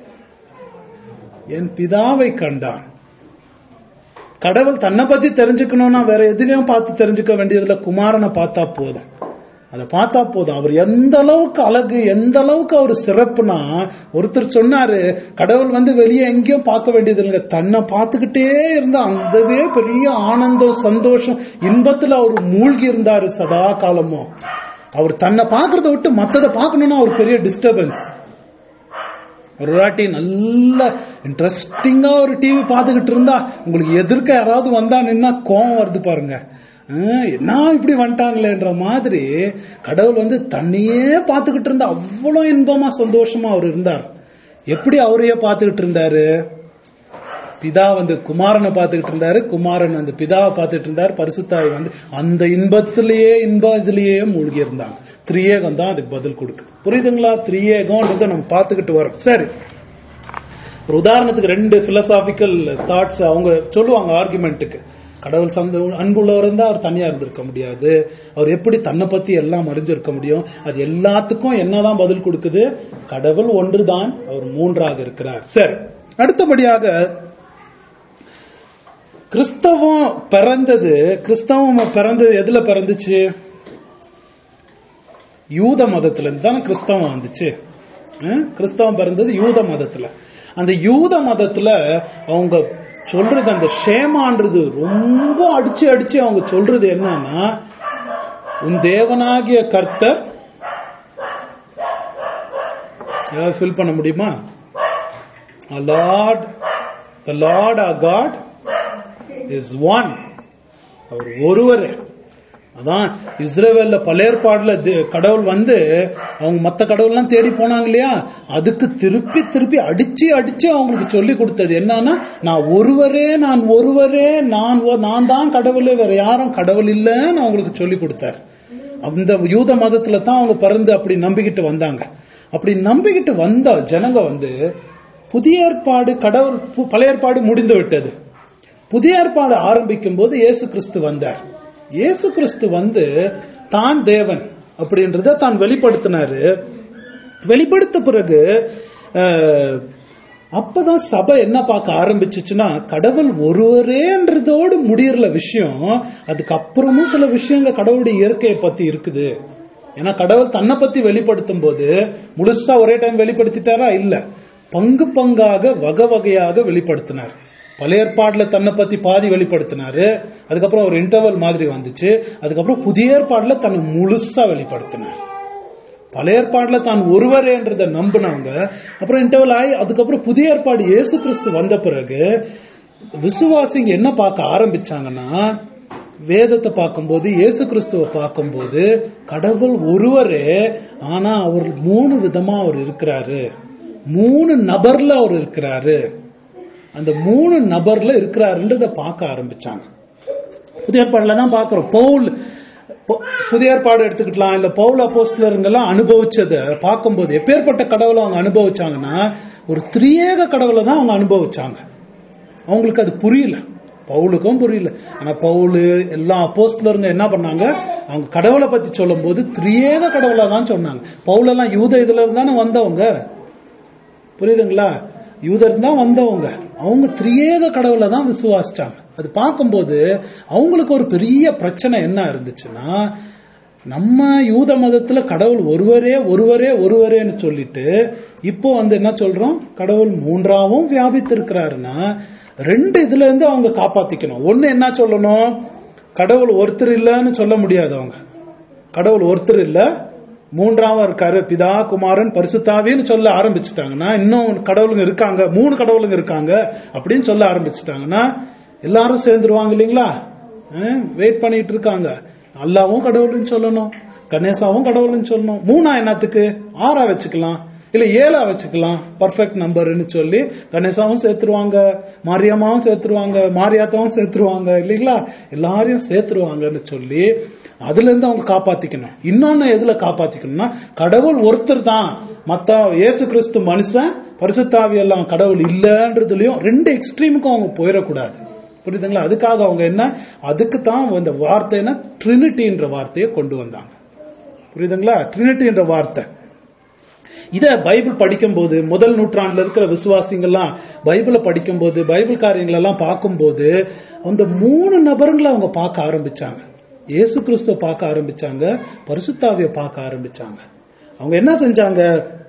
என் பிதாவை கண்டான் கடவுள் தன்னை பத்தி தெரிஞ்சுக்கணும்னா வேற எதிலையும் பார்த்து தெரிஞ்சுக்க வேண்டியதுல குமாரனை பார்த்தா போதும் அதை பார்த்தா போதும் அவர் எந்த அளவுக்கு அழகு எந்த அளவுக்கு அவர் சிறப்புனா ஒருத்தர் சொன்னாரு கடவுள் வந்து வெளியே எங்கேயும் பார்க்க வேண்டியது இல்லைங்க தன்னை பார்த்துக்கிட்டே இருந்தா அந்தவே பெரிய ஆனந்தம் சந்தோஷம் இன்பத்துல அவர் மூழ்கி இருந்தாரு சதா காலமும் அவர் தன்னை பார்க்கறத விட்டு மத்ததை பார்க்கணும்னா அவர் பெரிய டிஸ்டர்பன்ஸ் ஒரு வாட்டி நல்ல இன்ட்ரெஸ்டிங்கா ஒரு டிவி பார்த்துக்கிட்டு இருந்தா உங்களுக்கு எதிர்க்க யாராவது வந்தா நின்னா கோவம் வருது பாருங்க ஆஹ், என்ன இப்படி வந்துட்டாங்களேன்ற மாதிரி கடவுள் வந்து தன்னையே பார்த்துக்கிட்டு இருந்தா அவ்வளவு இன்பமா சந்தோஷமா அவர் இருந்தார் எப்படி அவரையே பார்த்துக்கிட்டு இருந்தாரு பிதா வந்து குமாரனை பார்த்துக்கிட்டு இருந்தாரு குமாரன் வந்து பிதாவை பார்த்துட்டு இருந்தார் பரிசுத்தாய் வந்து அந்த இன்பத்திலேயே இன்ப இதுலயே மூழ்கி இருந்தாங்க திரியேகம் தான் அதுக்கு பதில் கொடுக்குது புரியுதுங்களா திரியேகம்ன்றதை நம்ம பார்த்துக்கிட்டு வரோம் சரி ஒரு உதாரணத்துக்கு ரெண்டு பிலசாபிக்கல் தாட்ஸ் அவங்க சொல்லுவாங்க ஆர்குமெண்ட்டுக்கு கடவுள் சந்த அன்புள்ளவர் இருந்தா அவர் தனியா இருந்திருக்க முடியாது அவர் எப்படி தன்னை பத்தி எல்லாம் அறிஞ்சிருக்க முடியும் அது எல்லாத்துக்கும் என்னதான் பதில் கொடுக்குது கடவுள் ஒன்றுதான் அவர் மூன்றாக இருக்கிறார் சரி அடுத்தபடியாக கிறிஸ்தவம் பிறந்தது கிறிஸ்தவம் பிறந்தது எதுல பிறந்துச்சு யூத மதத்துல இருந்து தானே கிறிஸ்தவம் வந்துச்சு அஹ்? கிறிஸ்தவம் பிறந்தது யூத மதத்துல அந்த யூத மதத்துல அவங்க சொல்றது அந்த ஷேமான்றது ரொம்ப அடிச்சு அடிச்சு அவங்க சொல்றது என்னன்னா உன் தேவனாகிய கர்த்தர் ஏதாவது ஃபில் பண்ண முடியுமா Lord the Lord ah God is one அவர் ஒருவரே அதான் இஸ்ரேவேல்ல பழையற்பாடுல தே- கடவுள் வந்து அவங்க மத்த கடவுள்லாம் தேடி போனாங்க இல்லையா அதுக்கு திருப்பி திருப்பி அடிச்சு அடிச்சு அவங்களுக்கு சொல்லி கொடுத்தது என்னன்னா நான் ஒருவரே நான் ஒருவரே நான் ஒ- நான் தான் கடவுளே வேற யாரும் கடவுள் இல்லைன்னு அவங்களுக்கு சொல்லி கொடுத்தார் அந்த யூத மதத்துல தான் அவங்க பிறந்து அப்படி நம்பிக்கிட்டு வந்தாங்க அப்படி நம்பிக்கிட்டு வந்த ஜனங்க வந்து புதிய ஏற்பாடு கடவுள் பு- பழைய ஏற்பாடு முடிந்து விட்டது புதிய ஏற்பாடு ஆரம்பிக்கும் போது இயேசு கிறிஸ்து வந்தார் இயேசு கிறிஸ்து வந்து தான் தேவன் அப்படின்றத தான் வெளிப்படுத்தினாரு வெளிப்படுத்த பிறகு அஹ், அப்பதான் சபை என்ன பார்க்க ஆரம்பிச்சுச்சுன்னா கடவுள் ஒருவரேன்றதோடு முடியற விஷயம் அதுக்கப்புறமும் சில விஷயங்க கடவுளுடைய இயற்கையை பத்தி இருக்குது ஏன்னா கடவுள் தன்னை பத்தி வெளிப்படுத்தும் போது முழுசா ஒரே டைம் வெளிப்படுத்திட்டாரா இல்ல பங்கு பங்காக வகை வகையாக வெளிப்படுத்தினார் பழைய ஏற்பாடுல தன்னை பத்தி பாதி வெளிப்படுத்தினாரு அதுக்கப்புறம் ஒரு இன்டர்வல் மாதிரி வந்துச்சு அதுக்கப்புறம் புதிய ஏற்பாடுல தன்னை முழுசா வெளிப்படுத்தினார் பழைய ஏற்பாடுல தான் ஒருவரேன்றத நம்பினவங்க அப்புறம் இன்டர்வல் ஆகி அதுக்கப்புறம் புதிய ஏற்பாடு இயேசு கிறிஸ்து வந்த பிறகு விசுவாசிங்க என்ன பார்க்க ஆரம்பிச்சாங்கன்னா வேதத்தை பார்க்கும்போது இயேசு கிறிஸ்துவை பார்க்கும்போது கடவுள் ஒருவரே ஆனா அவர் மூணு விதமா அவர் இருக்கிறாரு மூணு நபர்ல அவர் இருக்கிறாரு அந்த மூணு நபர்ல இருக்கிறாருன்றத பார்க்க ஆரம்பிச்சாங்க புதிய ஏற்பாடுல தான் பார்க்கிறோம் பவுல் பு- புதிய ஏற்பாடு எடுத்துக்கிட்டலாம் இல்ல பவுல் அப்போஸ்தலருங்கெல்லாம் அனுபவிச்சதை பார்க்கும்போது எப்பேற்பட்ட கடவுளை அவங்க அனுபவிச்சாங்கன்னா ஒரு திரியேக கடவுளை தான் அவங்க அனுபவிச்சாங்க அவங்களுக்கு அது புரியல பவுலுக்கும் புரியல ஆனா பவுலு எல்லா அப்போஸ்தலருங்க என்ன பண்ணாங்க அவங்க கடவுளை பத்தி சொல்லும்போது திரியேக கடவுளா தான் சொன்னாங்க பவுலெல்லாம் யூத இதுல இருந்தானே வந்தவங்க புரியுதுங்களா யூதர் தான் வந்தவங்க அவங்க திரியேக கடவுளை தான் விசுவாசிச்சாங்க அது பார்க்கும்போது அவங்களுக்கு ஒரு பெரிய பிரச்சனை என்ன இருந்துச்சுன்னா நம்ம யூத மதத்துல கடவுள் ஒருவரே ஒருவரே ஒருவரேன்னு சொல்லிட்டு இப்போ வந்து என்ன சொல்றோம் கடவுள் மூன்றாவும் வியாபித்திருக்கிறாருன்னா ரெண்டு இதுல இருந்து அவங்க காப்பாத்திக்கணும் ஒண்ணு என்ன சொல்லணும் கடவுள் ஒருத்தர் இல்லைன்னு சொல்ல முடியாது அவங்க கடவுள் ஒருத்தர் இல்ல மூன்றாவும் இருக்காரு பிதா குமாரன் பரிசுத்தாவின்னு சொல்ல ஆரம்பிச்சுட்டாங்கன்னா இன்னும் கடவுளுங்க இருக்காங்க மூணு கடவுளுங்க இருக்காங்க அப்படின்னு சொல்ல ஆரம்பிச்சுட்டாங்கன்னா எல்லாரும் சேர்ந்துருவாங்க இல்லைங்களா வெயிட் பண்ணிட்டு இருக்காங்க அல்லாவும் கடவுள்னு சொல்லணும் கணேசாவும் கடவுள்னு சொல்லணும் மூணா என்னத்துக்கு ஆறா வச்சுக்கலாம் இல்ல ஏழா வச்சுக்கலாம் பர்ஃபெக்ட் நம்பர்னு சொல்லி கணேசாவும் சேர்த்துருவாங்க மாரியம்மாவும் சேர்த்துருவாங்க மாரியாத்தாவும் சேர்த்துருவாங்க இல்லைங்களா எல்லாரையும் சேர்த்துருவாங்கன்னு சொல்லி அதுல இருந்து அவங்க காப்பாத்திக்கணும் இன்னொன்னு எதுல காப்பாத்திக்கணும்னா கடவுள் ஒருத்தர் தான் மத்த இயேசு கிறிஸ்து மனுஷன் பரிசுத்தாவி எல்லாம் கடவுள் இல்லன்றதுலயும் ரெண்டு எக்ஸ்ட்ரீமுக்கும் அவங்க போயிடக்கூடாது புரியுதுங்களா அதுக்காக அவங்க என்ன அதுக்கு தான் இந்த வார்த்தைன்னா ட்ரினிட்டின்ற வார்த்தையை கொண்டு வந்தாங்க புரியுதுங்களா ட்ரினிட்டின்ற வார்த்தை இத பைபிள் படிக்கும்போது முதல் நூற்றாண்டுல இருக்கிற விசுவாசிங்கள்லாம் பைபிளை படிக்கும்போது பைபிள் காரியங்கள் எல்லாம் பார்க்கும்போது அந்த மூணு நபருங்களை அவங்க பார்க்க ஆரம்பிச்சாங்க இயேசு கிறிஸ்துவ பார்க்க ஆரம்பிச்சாங்க பரிசுத்தாவிய பார்க்க ஆரம்பிச்சாங்க அவங்க என்ன செஞ்சாங்க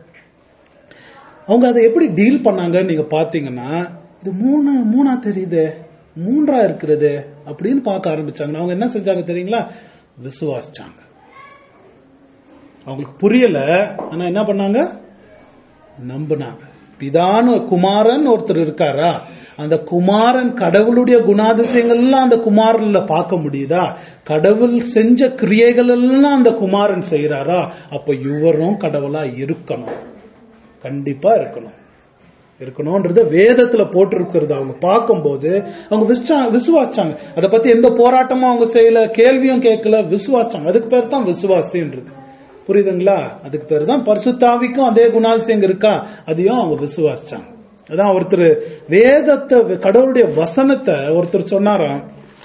அவங்க அதை எப்படி டீல் பண்ணாங்கன்னு நீங்க பாத்தீங்கன்னா இது மூணு மூணா தெரியுது மூன்றா இருக்கிறது அப்படின்னு பார்க்க ஆரம்பிச்சாங்க அவங்க என்ன செஞ்சாங்க தெரியுங்களா விசுவாசிச்சாங்க அவங்களுக்கு புரியல ஆனா என்ன பண்ணாங்க நம்பினாங்க பிதான்னு குமாரன் ஒருத்தர் இருக்காரா அந்த குமாரன் கடவுளுடைய குணாதிசயங்கள் எல்லாம் அந்த குமாரன்ல பார்க்க முடியுதா கடவுள் செஞ்ச கிரியைகள் எல்லாம் அந்த குமாரன் செய்யறாரா அப்ப இவரும் கடவுளா இருக்கணும் கண்டிப்பா இருக்கணும் இருக்கணும்ன்றத வேதத்துல போட்டிருக்கிறது அவங்க பார்க்கும்போது அவங்க விசுவா- விசுவாசிச்சாங்க அதை பத்தி எந்த போராட்டமும் அவங்க செய்யல கேள்வியும் கேட்கல விசுவாசிச்சாங்க அதுக்கு பேர் தான் விசுவாசின்றது புரியுதுங்களா அதுக்கு பேர் தான் பரிசுத்தாவிக்கும் அதே குணாதிசயம் இருக்கா அதையும் அவங்க விசுவாசிச்சாங்க அதான் ஒருத்தர் வேதத்தை கடவுளுடைய வசனத்தை ஒருத்தர் சொன்னாராம்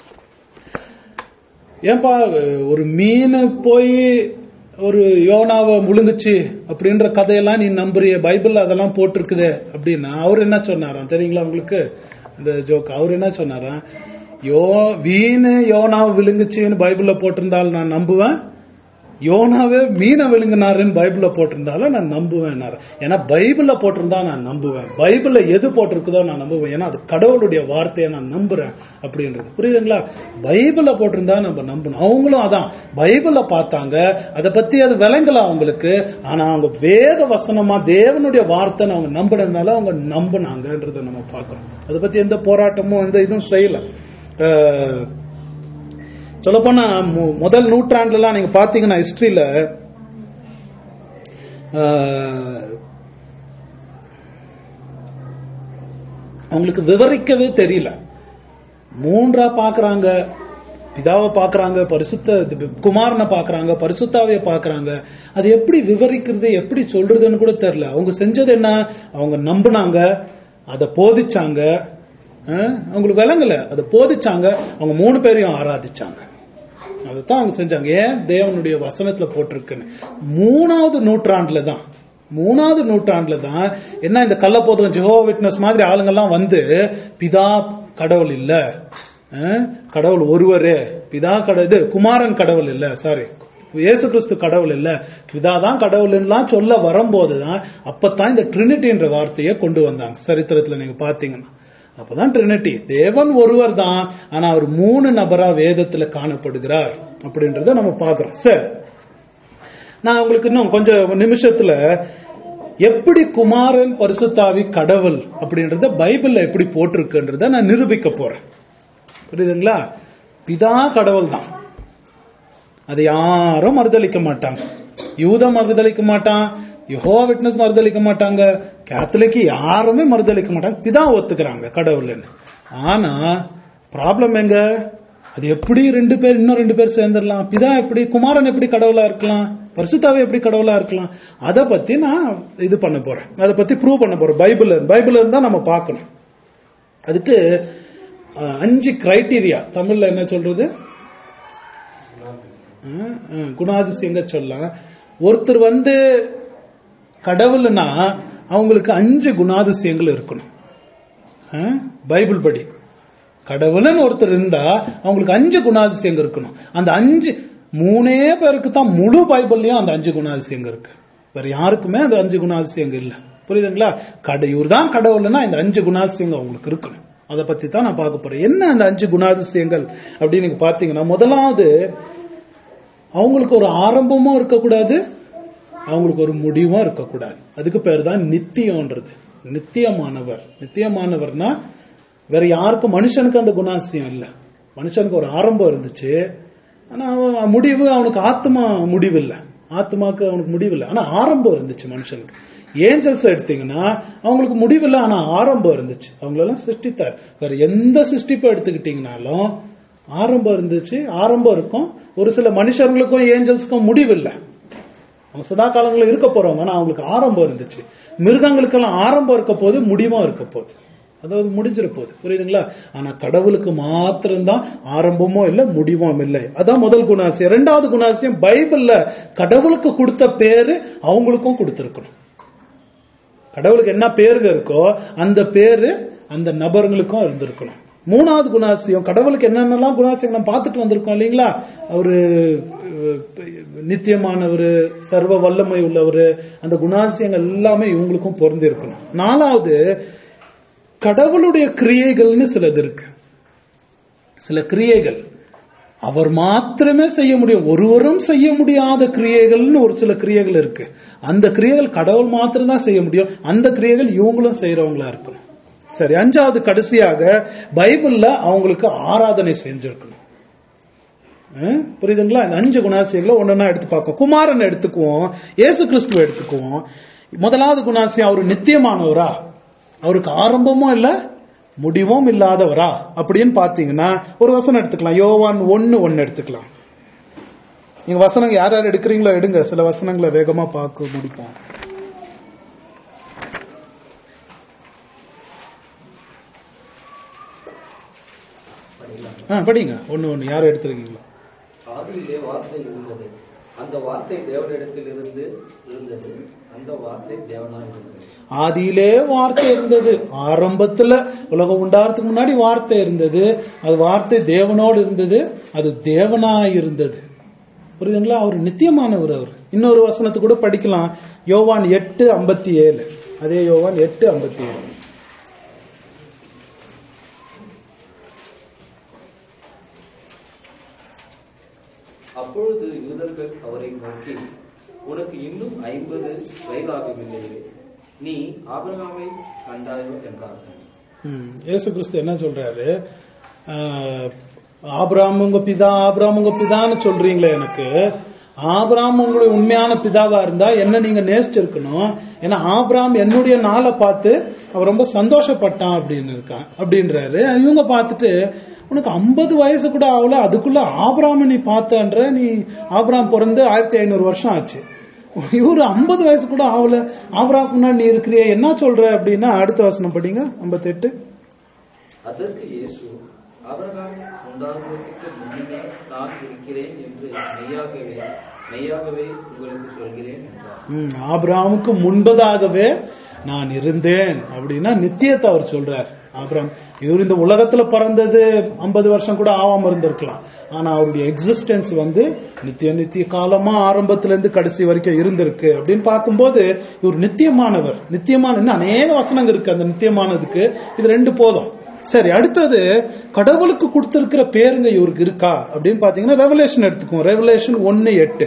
ஏன்பா ஒரு மீன் போய் ஒரு யோனாவை முழுங்குச்சு அப்படின்ற கதையெல்லாம் நீ நம்புறிய பைபிள்ல அதெல்லாம் போட்டிருக்குதே அப்படின்னா அவர் என்ன சொன்னாராம் தெரியுங்களா உங்களுக்கு இந்த ஜோக் அவர் என்ன சொன்னாராம் யோ வீணு யோனாவை விழுங்குச்சுன்னு பைபிள்ல போட்டிருந்தால் நான் நம்புவேன் யோனாவே மீனை விழுங்கினாருன்னு பைபிள்ல போட்டிருந்தாலும் நான் நம்புவேன் ஏன்னா பைபிள்ல போட்டிருந்தா நான் நம்புவேன் பைபிள்ல எது போட்டிருக்குதோ நான் நம்புவேன் ஏன்னா அது கடவுளுடைய வார்த்தையை நான் நம்புறேன் அப்படின்றது புரியுதுங்களா பைபிள்ல போட்டிருந்தா நம்ம நம்பணும் அவங்களும் அதான் பைபிள்ல பார்த்தாங்க அதை பத்தி அது விளங்கல அவங்களுக்கு ஆனா அவங்க வேத வசனமா தேவனுடைய வார்த்தைன்னு அவங்க நம்பினதுனால அவங்க நம்பினாங்கன்றத நம்ம பார்க்கணும் அதை பத்தி எந்த போராட்டமும் எந்த இதுவும் செய்யல அஹ், சொல்லப்போனா மு- முதல் நூற்றாண்டுலாம் நீங்க பாத்தீங்கன்னா ஹிஸ்டரியில அவங்களுக்கு விவரிக்கவே தெரியல மூன்றா பாக்குறாங்க பிதாவை பாக்குறாங்க பரிசுத்த இது குமாரனை பாக்குறாங்க பரிசுத்தாவைய பாக்குறாங்க அது எப்படி விவரிக்கிறது எப்படி சொல்றதுன்னு கூட தெரியல அவங்க செஞ்சது என்ன அவங்க நம்பினாங்க அதை போதிச்சாங்க அஹ், அவங்களுக்கு விளங்கல அதை போதிச்சாங்க அவங்க மூணு பேரையும் ஆராதிச்சாங்க அதைத்தான் அவங்க செஞ்சாங்க ஏன் தேவனுடைய வசனத்துல போட்டிருக்குன்னு மூணாவது நூற்றாண்டுல தான் மூணாவது நூற்றாண்டுல தான் என்ன இந்த கள்ளப்போதகம் ஜெகோ விட்னஸ் மாதிரி ஆளுங்கெல்லாம் வந்து பிதா கடவுள் இல்ல அஹ், கடவுள் ஒருவரே பிதா கடவுள் இது குமாரன் கடவுள் இல்ல சாரி இயேசு கிறிஸ்து கடவுள் இல்ல பிதாதான் கடவுள்லாம் சொல்ல வரும்போதுதான் அப்பதான் இந்த ட்ரினிட்டின்ற வார்த்தையை கொண்டு வந்தாங்க சரித்திரத்துல நீங்க பாத்தீங்கன்னா அப்பதான் ட்ரினிட்டி தேவன் ஒருவர் தான் ஆனா அவர் மூணு நபரா வேதத்துல காணப்படுகிறார் அப்படின்றத நம்ம பாக்குறோம் சரி நான் உங்களுக்கு இன்னும் கொஞ்சம் நிமிஷத்துல எப்படி குமாரன் பரிசுத்தாவி கடவுள் அப்படின்றத பைபிள்ல எப்படி போட்டிருக்குன்றத நான் நிரூபிக்க போறேன் புரியுதுங்களா பிதா கடவுள் தான் அதை யாரும் மறுதளிக்க மாட்டாங்க யூத மறுதளிக்க மாட்டான் யெகோவா விட்னஸ் மறுதளிக்க மாட்டாங்க கேத்தலிக் யாருமே மறுதளிக்க மாட்டாங்க பிதா ஒத்துக்கிறாங்க கடவுள்னு ஆனா ப்ராப்ளம் எங்க அது எப்படி ரெண்டு பேர் இன்னும் ரெண்டு பேர் சேர்ந்துடலாம் பிதா எப்படி குமாரன் எப்படி கடவுளா இருக்கலாம் பரிசுத்தாவே எப்படி கடவுளா இருக்கலாம் அதை பத்தி நான் இது பண்ண போறேன் அதை பத்தி ப்ரூவ் பண்ண போறேன் பைபிள் பைபிள் இருந்தா நம்ம பார்க்கணும் அதுக்கு அஹ், அஞ்சு கிரைட்டீரியா தமிழ்ல என்ன சொல்றது அஹ், அஹ், குணாதிசயங்க சொல்லலாம் ஒருத்தர் வந்து கடவுள்னா அவங்களுக்கு அஞ்சு குணாதிசயங்கள் இருக்கணும் அஹ், பைபிள் படி கடவுள்னு ஒருத்தர் இருந்தா அவங்களுக்கு அஞ்சு குணாதிசயங்கள் இருக்கணும் அந்த அஞ்சு மூணே பேருக்கு தான் முழு பைபிள்லயும் அந்த அஞ்சு குணாதிசயங்கள் இருக்கு வேற யாருக்குமே அந்த அஞ்சு குணாதிசயங்கள் இல்ல புரியுதுங்களா கட இவர் தான் கடவுள்னா இந்த அஞ்சு குணாதிசயங்கள் அவங்களுக்கு இருக்கணும் அதை பத்தி தான் நான் பார்க்க போறேன் என்ன அந்த அஞ்சு குணாதிசயங்கள் அப்படின்னு நீங்க பாத்தீங்கன்னா முதலாவது அவங்களுக்கு ஒரு ஆரம்பமும் இருக்கக்கூடாது அவங்களுக்கு ஒரு முடிவும் இருக்கக்கூடாது அதுக்கு பேர் தான் நித்தியம்ன்றது நித்தியமானவர் நித்தியமானவர்னா வேற யாருக்கும் மனுஷனுக்கு அந்த குணாதிசயம் இல்ல மனுஷனுக்கு ஒரு ஆரம்பம் இருந்துச்சு ஆனா அவன் முடிவு அவனுக்கு ஆத்மா முடிவு இல்ல ஆத்மாக்கு அவனுக்கு முடிவு இல்ல ஆனா ஆரம்பம் இருந்துச்சு மனுஷனுக்கு ஏஞ்சல்ஸ் எடுத்தீங்கன்னா அவங்களுக்கு முடிவு இல்ல ஆனா ஆரம்பம் இருந்துச்சு அவங்களெல்லாம் சிருஷ்டித்தார் வேற எந்த சிருஷ்டிப்பை எடுத்துக்கிட்டீங்கனாலும் ஆரம்பம் இருந்துச்சு ஆரம்பம் இருக்கும் ஒரு சில மனுஷர்களுக்கும் ஏஞ்சல்ஸ்க்கும் முடிவு இல்லை அவங்க சதா காலங்களில் இருக்க போறவங்க ஆனா அவங்களுக்கு ஆரம்பம் இருந்துச்சு மிருகங்களுக்கெல்லாம் ஆரம்பம் இருக்க போது முடிவும் இருக்க போகுது அதாவது முடிஞ்சிட போகுது புரியுதுங்களா ஆனா கடவுளுக்கு மாத்திரம்தான் ஆரம்பமும் இல்லை முடிவும் இல்லை அதான் முதல் குணாசியம் ரெண்டாவது குணாசியம் பைபிள்ல கடவுளுக்கு கொடுத்த பேரு அவங்களுக்கும் கொடுத்திருக்கணும் கடவுளுக்கு என்ன பேருங்க இருக்கோ அந்த பேரு அந்த நபர்களுக்கும் இருந்திருக்கணும் மூணாவது குணாசியம் கடவுளுக்கு என்னென்னலாம் குணாசியம் நம்ம பார்த்துட்டு வந்திருக்கோம் இல்லைங்களா அவரு அஹ், நித்தியமானவர் சர்வ வல்லமை உள்ளவர் அந்த குணாசியங்கள் எல்லாமே இவங்களுக்கும் பொருந்தி இருக்கணும் நாலாவது கடவுளுடைய கிரியைகள்னு சிலது இருக்கு சில கிரியைகள் அவர் மாத்திரமே செய்ய முடியும் ஒருவரும் செய்ய முடியாத கிரியைகள்னு ஒரு சில கிரியைகள் இருக்கு அந்த கிரியைகள் கடவுள் மாத்திரம் தான் செய்ய முடியும் அந்த கிரியைகள் இவங்களும் செய்யறவங்களா இருக்கணும் சரி அஞ்சாவது கடைசியாக பைபிள்ல அவங்களுக்கு ஆராதனை செஞ்சிருக்கணும் அஹ், புரியுதுங்களா இந்த அஞ்சு குணாசியங்களை ஒன்னொன்னா எடுத்து பார்ப்போம் குமாரன் எடுத்துக்குவோம் இயேசு கிறிஸ்துவ எடுத்துக்குவோம் முதலாவது குணாசியம் அவர் நித்தியமானவரா அவருக்கு ஆரம்பமும் இல்ல முடிவும் இல்லாதவரா அப்படின்னு பாத்தீங்கன்னா ஒரு வசனம் எடுத்துக்கலாம் யோவான் ஒன்னு ஒன்னு எடுத்துக்கலாம் நீங்க வசனங்க யார் யார் எடுக்கிறீங்களோ எடுங்க சில வசனங்களை வேகமா பார்க்க முடிப்போம் ஆ படிங்க ஒன்னு ஒன்னு யார் எடுத்திருக்கீங்களோ ஆதியிலே வார்த்தை இருந்தது அந்த வார்த்தை தேவனிடத்தில் இருந்து இருந்தது அந்த வார்த்தை தேவனாய் இருந்தது ஆதியிலே வார்த்தை இருந்தது ஆரம்பத்துல உலகம் உண்டாகிறதுக்கு முன்னாடி வார்த்தை இருந்தது அது வார்த்தை தேவனோடு இருந்தது அது தேவனாய் இருந்தது புரியுதுங்களா அவர் நித்தியமானவர் அவர் இன்னொரு வசனத்தை கூட படிக்கலாம் யோவான் எட்டு ஐம்பத்தி ஏழு அதே யோவான் எட்டு ஐம்பத்தி ஏழு அப்பொழுது யூதர்கள் அவரை நோக்கி உனக்கு இன்னும் ஐம்பது வயதாகவில்லையே நீ ஆபிரகாமை கண்டாயோ என்றார்கள் ம். இயேசு கிறிஸ்து என்ன சொல்றாரு ஆஹ், ஆபிராம் உங்க பிதா ஆபிராம் உங்க பிதான்னு சொல்றீங்களே எனக்கு ஆபிராம் உங்களுடைய உண்மையான பிதாவா இருந்தா என்ன நீங்க நேசிச்சிருக்கணும் ஏன்னா ஆபிராம் என்னுடைய நாளை பார்த்து அவர் ரொம்ப சந்தோஷப்பட்டான் அப்படின்னு இருக்கான் அப்படின்றாரு இவங்க பார்த்துட்டு உனக்கு ஐம்பது வயசு கூட ஆகல அதுக்குள்ள ஆபிராம நீ பார்த்தன்ற நீ ஆபிராம் பிறந்து ஆயிரத்தி ஐநூறு வருஷம் ஆச்சு இவரு ஐம்பது வயசு கூட ஆகல ஆபிராம் முன்னாடி நீ இருக்கிறிய என்ன சொல்ற அப்படின்னா அடுத்த வசனம் படிங்க ஐம்பத்தெட்டு அதற்கு இயேசு ஆபிரகாம் உண்டாகுவதற்கு முன்னமே நான் இருக்கிறேன் என்று மெய்யாகவே மெய்யாகவே உங்களுக்கு சொல்கிறேன் என்றார் ம், ஆபிரகாமுக்கு முன்பதாகவே நான் இருந்தேன் அப்படின்னா நித்தியத்தை அவர் சொல்றார் அப்புறம் இவர் இந்த உலகத்துல பிறந்தது ஐம்பது வருஷம் கூட ஆகாம இருந்திருக்கலாம் ஆனா அவருடைய எக்ஸிஸ்டன்ஸ் வந்து நித்திய நித்திய காலமா ஆரம்பத்துல இருந்து கடைசி வரைக்கும் இருந்திருக்கு அப்படின்னு பார்க்கும்போது இவர் நித்தியமானவர் நித்தியமான இன்னும் அநேக வசனங்கள் இருக்கு அந்த நித்தியமானதுக்கு இது ரெண்டு போதும் சரி அடுத்தது கடவுளுக்கு கொடுத்திருக்கிற பேருங்க இவருக்கு இருக்கா அப்படின்னு பாத்தீங்கன்னா ரெவலேஷன் எடுத்துக்குவோம் ரெவலேஷன் ஒன்னு எட்டு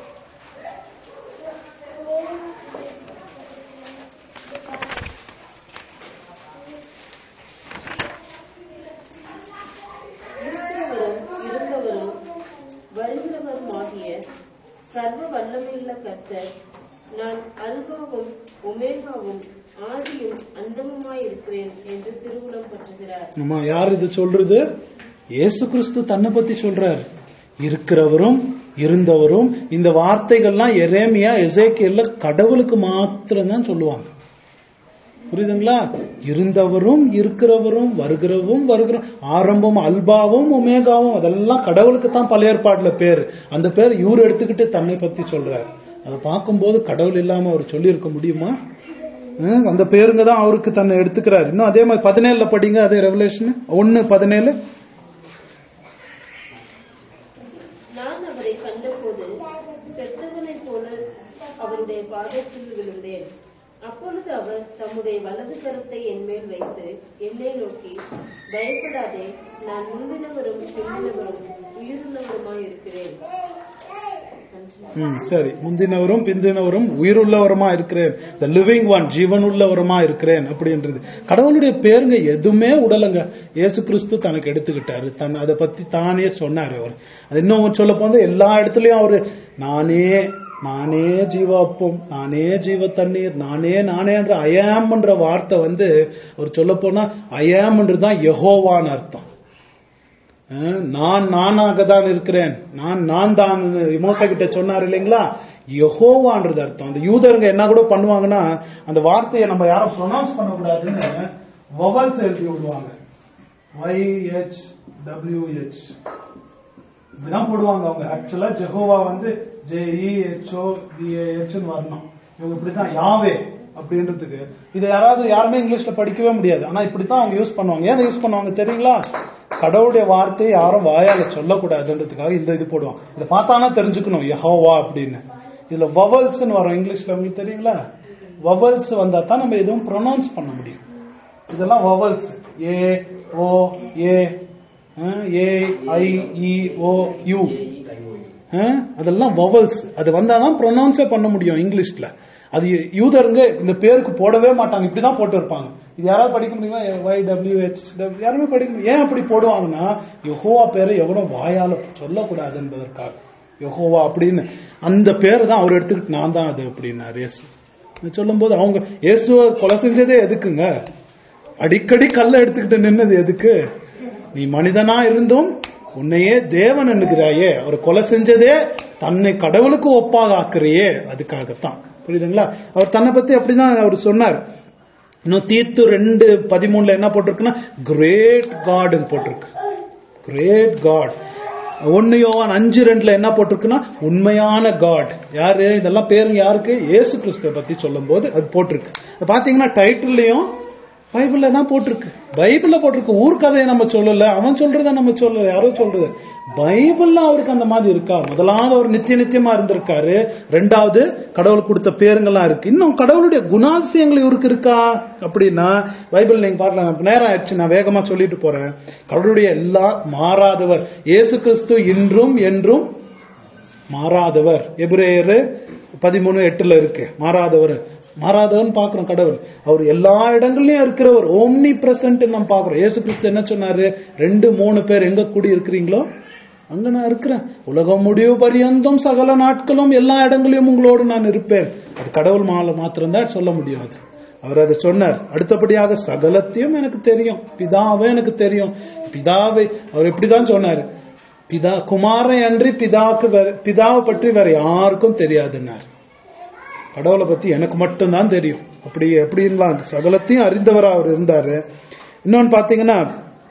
இருக்கிறவரும் இருந்தவரும் வருகிறவரும் ஆகிய சர்வ வல்லமையுள்ள கர்த்தர் நான் அல்பாவும் ஒமேகாவும் ஆதியும் அந்தமுமாய் இருக்கிறேன் என்று திருவுளம் பற்றுகிறார் ஆமா யார் இது சொல்றது இயேசு கிறிஸ்து தன்னை பத்தி சொல்றார் இருக்கிறவரும் இருந்தவரும் இந்த வார்த்தைகள்லாம் எரேமியா எசேக்கியல்ல கடவுளுக்கு மாத்திரம் தான் சொல்லுவாங்க புரியுதுங்களா இருந்தவரும் இருக்கிறவரும் வருகிறவும் வருகிற ஆரம்பம் அல்பாவும் ஒமேகாவும் அதெல்லாம் கடவுளுக்கு தான் பழைய ஏற்பாடுல பேர் அந்த பேர் இவர் எடுத்துக்கிட்டு தன்னை பத்தி சொல்றார் அதை பார்க்கும்போது கடவுள் இல்லாம அவர் சொல்லியிருக்க முடியுமா ஹம், அந்த பேருங்க தான் அவருக்கு தன்னை எடுத்துக்கிறார் இன்னும் அதே மாதிரி பதினேழுல படிங்க அதே ரெவலேஷன் ஒன்னு பதினேழு நான் அவரை கண்டபோது செத்தவனைப் போல அவருடைய பாதத்தில் விழுந்தேன் அப்பொழுது அவர் தம்முடைய வலது கரத்தை என்மேல் வைத்து என்னை நோக்கி பயப்படாதே நான் முந்தினவரும் பிந்தினவரும் உயிருள்ளவருமாய் இருக்கிறேன் நன்றி. ம், சரி முந்தினவரும் பிந்தினவரும் உயிருள்ளவருமா இருக்கிறேன் த லிவிங் ஒன் ஜீவனுள்ளவருமா இருக்கிறேன் அப்படின்றது கடவுளுடைய பேருங்க எதுவுமே உடலங்க இயேசு கிறிஸ்து தனக்கு எடுத்துக்கிட்டாரு தன் அதை பத்தி தானே சொன்னாரு அவர் அது இன்னும் சொல்ல போது எல்லா இடத்துலயும் அவரு நானே நானே ஜீவாப்பம் நானே ஜீவ தண்ணீர் நானே நானே என்ற அயாம்ன்ற வார்த்தை வந்து அவர் சொல்ல போனா அயாம்ன்றது தான் யெகோவான்னு அர்த்தம் அஹ் நான் நானாக தான் இருக்கிறேன் நான் நான் தான் மோச கிட்ட சொன்னார் இல்லைங்களா யெகோவான்றது அர்த்தம் அந்த யூதருங்க என்ன கூட பண்ணுவாங்கன்னா அந்த வார்த்தையை நம்ம யாரும் ப்ரொனவுன்ஸ் பண்ணக்கூடாதுன்னு வவல்ஸ் எழுதி விடுவாங்க ஒய் ஹெச் டபிள்யூ ஹெச் இப்படிதான் போடுவாங்க அவங்க ஆக்சுவலா ஜெகோவா வந்து ஜேஇ ஹெச்ஓ பிஏஹெச்னு வரணும் இவங்க இப்படிதான் யாவே அப்படின்றதுக்கு இதை யாராவது யாருமே இங்கிலீஷ்ல படிக்கவே முடியாது ஆனா இப்படித்தான் அவங்க யூஸ் பண்ணுவாங்க ஏன் யூஸ் பண்ணுவாங்க தெரியுங்களா கடவுளுடைய வார்த்தையை யாரும் வாயால சொல்லக்கூடாதுன்றதுக்காக இந்த இது போடுவாங்க இதை பார்த்தானா தெரிஞ்சுக்கணும் யஹோவா அப்படின்னு இதுல வவல்ஸ் வரும் இங்கிலீஷ்ல உங்களுக்கு தெரியுங்களா வவல்ஸ் வந்தா தான் நம்ம எதுவும் ப்ரொனவுன்ஸ் பண்ண முடியும் இதெல்லாம் vowels A O A A I E O you அஹ், அதெல்லாம் வவல்ஸ் அது வந்தாதான் ப்ரொனவுன்ஸே பண்ண முடியும் இங்கிலீஷ்ல அது யூதருங்க இந்த பேருக்கு போடவே மாட்டாங்க இப்படிதான் போட்டு இருப்பாங்க இது யாராவது படிக்க முடியுமா ஒய் டபிள்யூ ஹெச் யாருமே படிக்க முடியும் ஏன் அப்படி போடுவாங்கன்னா யெகோவா பேரை எவனும் வாயால சொல்லக்கூடாது என்பதற்காக யெகோவா அப்படின்னு அந்த பேரை தான் அவர் எடுத்துக்கிட்டு நான் தான் அது அப்படின்னாரு இயேசு சொல்லும்போது அவங்க இயேசுவை கொலை செஞ்சதே எதுக்குங்க அடிக்கடி கல்லை எடுத்துக்கிட்டு நின்னது எதுக்கு நீ மனிதனா இருந்தும் உன்னையே தேவன் என்கிறாயே அவர் கொலை செஞ்சதே தன்னை கடவுளுக்கு ஒப்பாக ஆக்குறியே அதுக்காகத்தான் புரியுதுங்களா அவர் தன்னை பத்தி அப்படிதான் அவர் சொன்னார் இன்னும் தீர்த்து ரெண்டு பதிமூணுல என்ன போட்டிருக்குன்னா கிரேட் காட்னு போட்டிருக்கு கிரேட் காட் ஒன்னு யோவான் அஞ்சு ரெண்டுல என்ன போட்டிருக்குன்னா உண்மையான காட் யாரு இதெல்லாம் பேருங்க யாருக்கு இயேசு கிறிஸ்துவை பத்தி சொல்லும் போது அது போட்டிருக்கு அது பாத்தீங்கன்னா டைட்டில்லையும் பைபிள்ல தான் போட்டிருக்கு பைபிள்ல போட்டிருக்கு ஊர் கதையை நம்ம சொல்லல அவன் சொல்றத நம்ம சொல்லல யாரோ சொல்றது பைபிள்ல அவருக்கு அந்த மாதிரி இருக்கா முதலாவது அவர் நித்திய நித்தியமா இருந்திருக்காரு ரெண்டாவது கடவுள் கொடுத்த பேருங்கெல்லாம் இருக்கு இன்னும் கடவுளுடைய குணாதிசயங்கள் இவருக்கு இருக்கா அப்படின்னா பைபிள் நீங்க பார்க்கலாம் நேரம் ஆயிடுச்சு நான் வேகமா சொல்லிட்டு போறேன் கடவுளுடைய எல்லா மாறாதவர் இயேசு கிறிஸ்து இன்றும் என்றும் மாறாதவர் எபிரேயரு பதிமூணு எட்டுல இருக்கு மாறாதவர் மாறாதவன் பாக்குறோம் கடவுள் அவர் எல்லா இடங்கள்லயும் இருக்கிறவர் ஓம்னி பிரசன்ட் நம்ம பாக்குறோம் இயேசு கிறிஸ்து என்ன சொன்னாரு ரெண்டு மூணு பேர் எங்க கூடி இருக்கிறீங்களோ அங்க நான் இருக்கிறேன் உலகம் முடிவு பரியந்தம் சகல நாட்களும் எல்லா இடங்களையும் உங்களோடு நான் இருப்பேன் அது கடவுள் மாலை மாத்திரம்தான் சொல்ல முடியும் அது அவர் அதை சொன்னார் அடுத்தபடியாக சகலத்தையும் எனக்கு தெரியும் பிதாவே எனக்கு தெரியும் பிதாவை அவர் எப்படிதான் சொன்னாரு பிதா குமாரன் அன்றி பிதாவுக்கு வேற பிதாவை பற்றி வேற யாருக்கும் தெரியாதுன்னார் கடவுளை பத்தி எனக்கு மட்டும்தான் தெரியும் அப்படி எப்படின்லாம் சகலத்தையும் அறிந்தவரா அவர் இருந்தாரு இன்னொன்னு பாத்தீங்கன்னா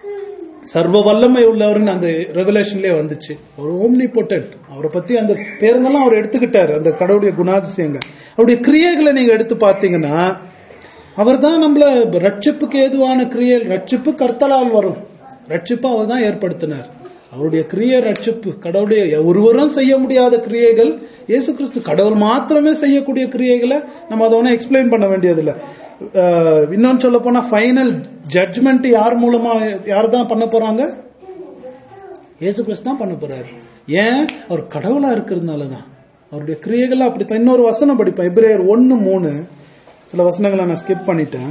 சர்வ வல்லமை உள்ளவர்னு அந்த ரெவலேஷன்லயே வந்துச்சு ஒரு ஓம்னி பொட்டன்ட் அவரை பத்தி அந்த பேருங்கெல்லாம் அவர் எடுத்துக்கிட்டாரு அந்த கடவுளுடைய குணாதிசயங்கள் அவருடைய கிரியைகளை நீங்க எடுத்து பாத்தீங்கன்னா அவர் தான் நம்மள ரட்சிப்புக்கு ஏதுவான கிரியல் ரட்சிப்பு கர்த்தலால் வரும் ரட்சிப்பு அவர் தான் ஏற்படுத்தினார் அவருடைய கிரிய ரட்சிப்பு கடவுளுடைய ஒருவரும் செய்ய முடியாத கிரியைகள் இயேசு கிறிஸ்து கடவுள் மாத்திரமே செய்யக்கூடிய கிரியைகளை நம்ம அதை ஒன்றும் எக்ஸ்பிளைன் பண்ண வேண்டியதில்லை அஹ், இன்னொன்னு சொல்ல போனா ஃபைனல் ஜட்ஜ்மெண்ட் யார் மூலமா யார் தான் பண்ண போறாங்க இயேசு கிறிஸ்து தான் பண்ண போறாரு ஏன் அவர் கடவுளா இருக்கிறதுனால தான் அவருடைய கிரியைகள் அப்படித்தான் இன்னொரு வசனம் படிப்பேன் எபிரேயர் ஒன்னு மூணு சில வசனங்களை நான் ஸ்கிப் பண்ணிட்டேன்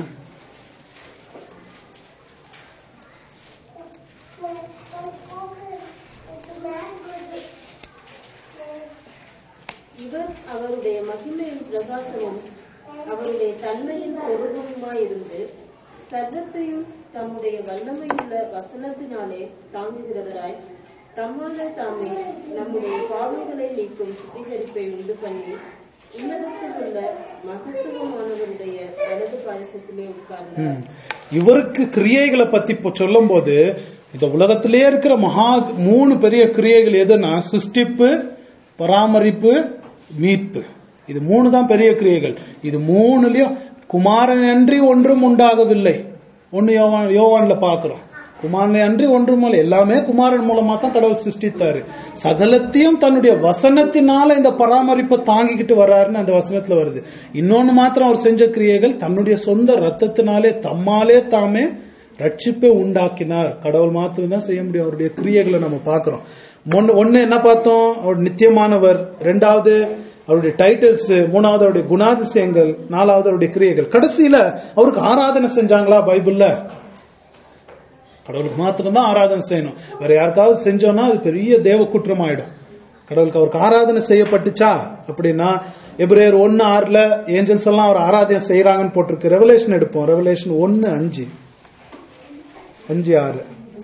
இவர் அவருடைய மகிமையின் பிரகாசமும் அவருடைய தன்மையின் சொரூபமுமாயிருந்து சர்வத்தையும் தம்முடைய வல்லமையுள்ள வசனத்தினாலே தாங்குகிறவராய் தம்மாலே தாமே நம்முடைய பாவங்களை நீக்கும் சுத்திகரிப்பை உண்டு பண்ணி உன்னதத்தில் உள்ள மகத்துவமானவருடைய வலது பாயசத்திலே உட்கார்ந்தார் ம். இவருக்கு கிரியைகளை பத்தி இப்போ சொல்லும் போது இந்த உலகத்திலே இருக்கிற மகா மூணு பெரிய கிரியைகள் எதுனா சிருஷ்டிப்பு பராமரிப்பு மீட்பு இது மூணு தான் பெரிய கிரியைகள் இது மூணுலயும் குமாரன் அன்றி ஒன்றும் உண்டாகவில்லை ஒன்னு யோவான் யோவான்ல பாக்குறோம் குமாரனை அன்றி ஒன்றும் இல்லை எல்லாமே குமாரன் மூலமா தான் கடவுள் சிருஷ்டித்தாரு சகலத்தையும் தன்னுடைய வசனத்தினால இந்த பராமரிப்பை தாங்கிக்கிட்டு வர்றாருன்னு அந்த வசனத்துல வருது இன்னொன்னு மாத்திரம் அவர் செஞ்ச கிரியைகள் தன்னுடைய சொந்த ரத்தத்தினாலே தம்மாலே தாமே ரட்சிப்பை உண்டாக்கினார் கடவுள் மாத்திரம் தான் செய்ய முடியும் அவருடைய கிரியைகளை நம்ம பார்க்கிறோம் ஒன்னு ஒன்னு என்ன பார்த்தோம் அவர் நித்தியமானவர் ரெண்டாவது அவருடைய டைட்டில்ஸ் மூணாவது அவருடைய குணாதிசயங்கள் நாலாவது அவருடைய கிரியைகள் கடைசியில அவருக்கு ஆராதனை செஞ்சாங்களா பைபிள்ல கடவுளுக்கு மாத்திரம் தான் ஆராதனை செய்யணும் வேற யாருக்காவது செஞ்சோம்னா அது பெரிய தேவ குற்றம் ஆயிடும் கடவுளுக்கு அவருக்கு ஆராதனை செய்யப்பட்டுச்சா அப்படின்னா எப்ரேயர் ஒன்னு ஆறுல ஏஞ்சல்ஸ் எல்லாம் அவர் ஆராதனை செய்யறாங்கன்னு போட்டிருக்கு ரெவலேஷன் எடுப்போம் ரெவலேஷன் ஒன்னு அஞ்சு அஞ்சு ஆறு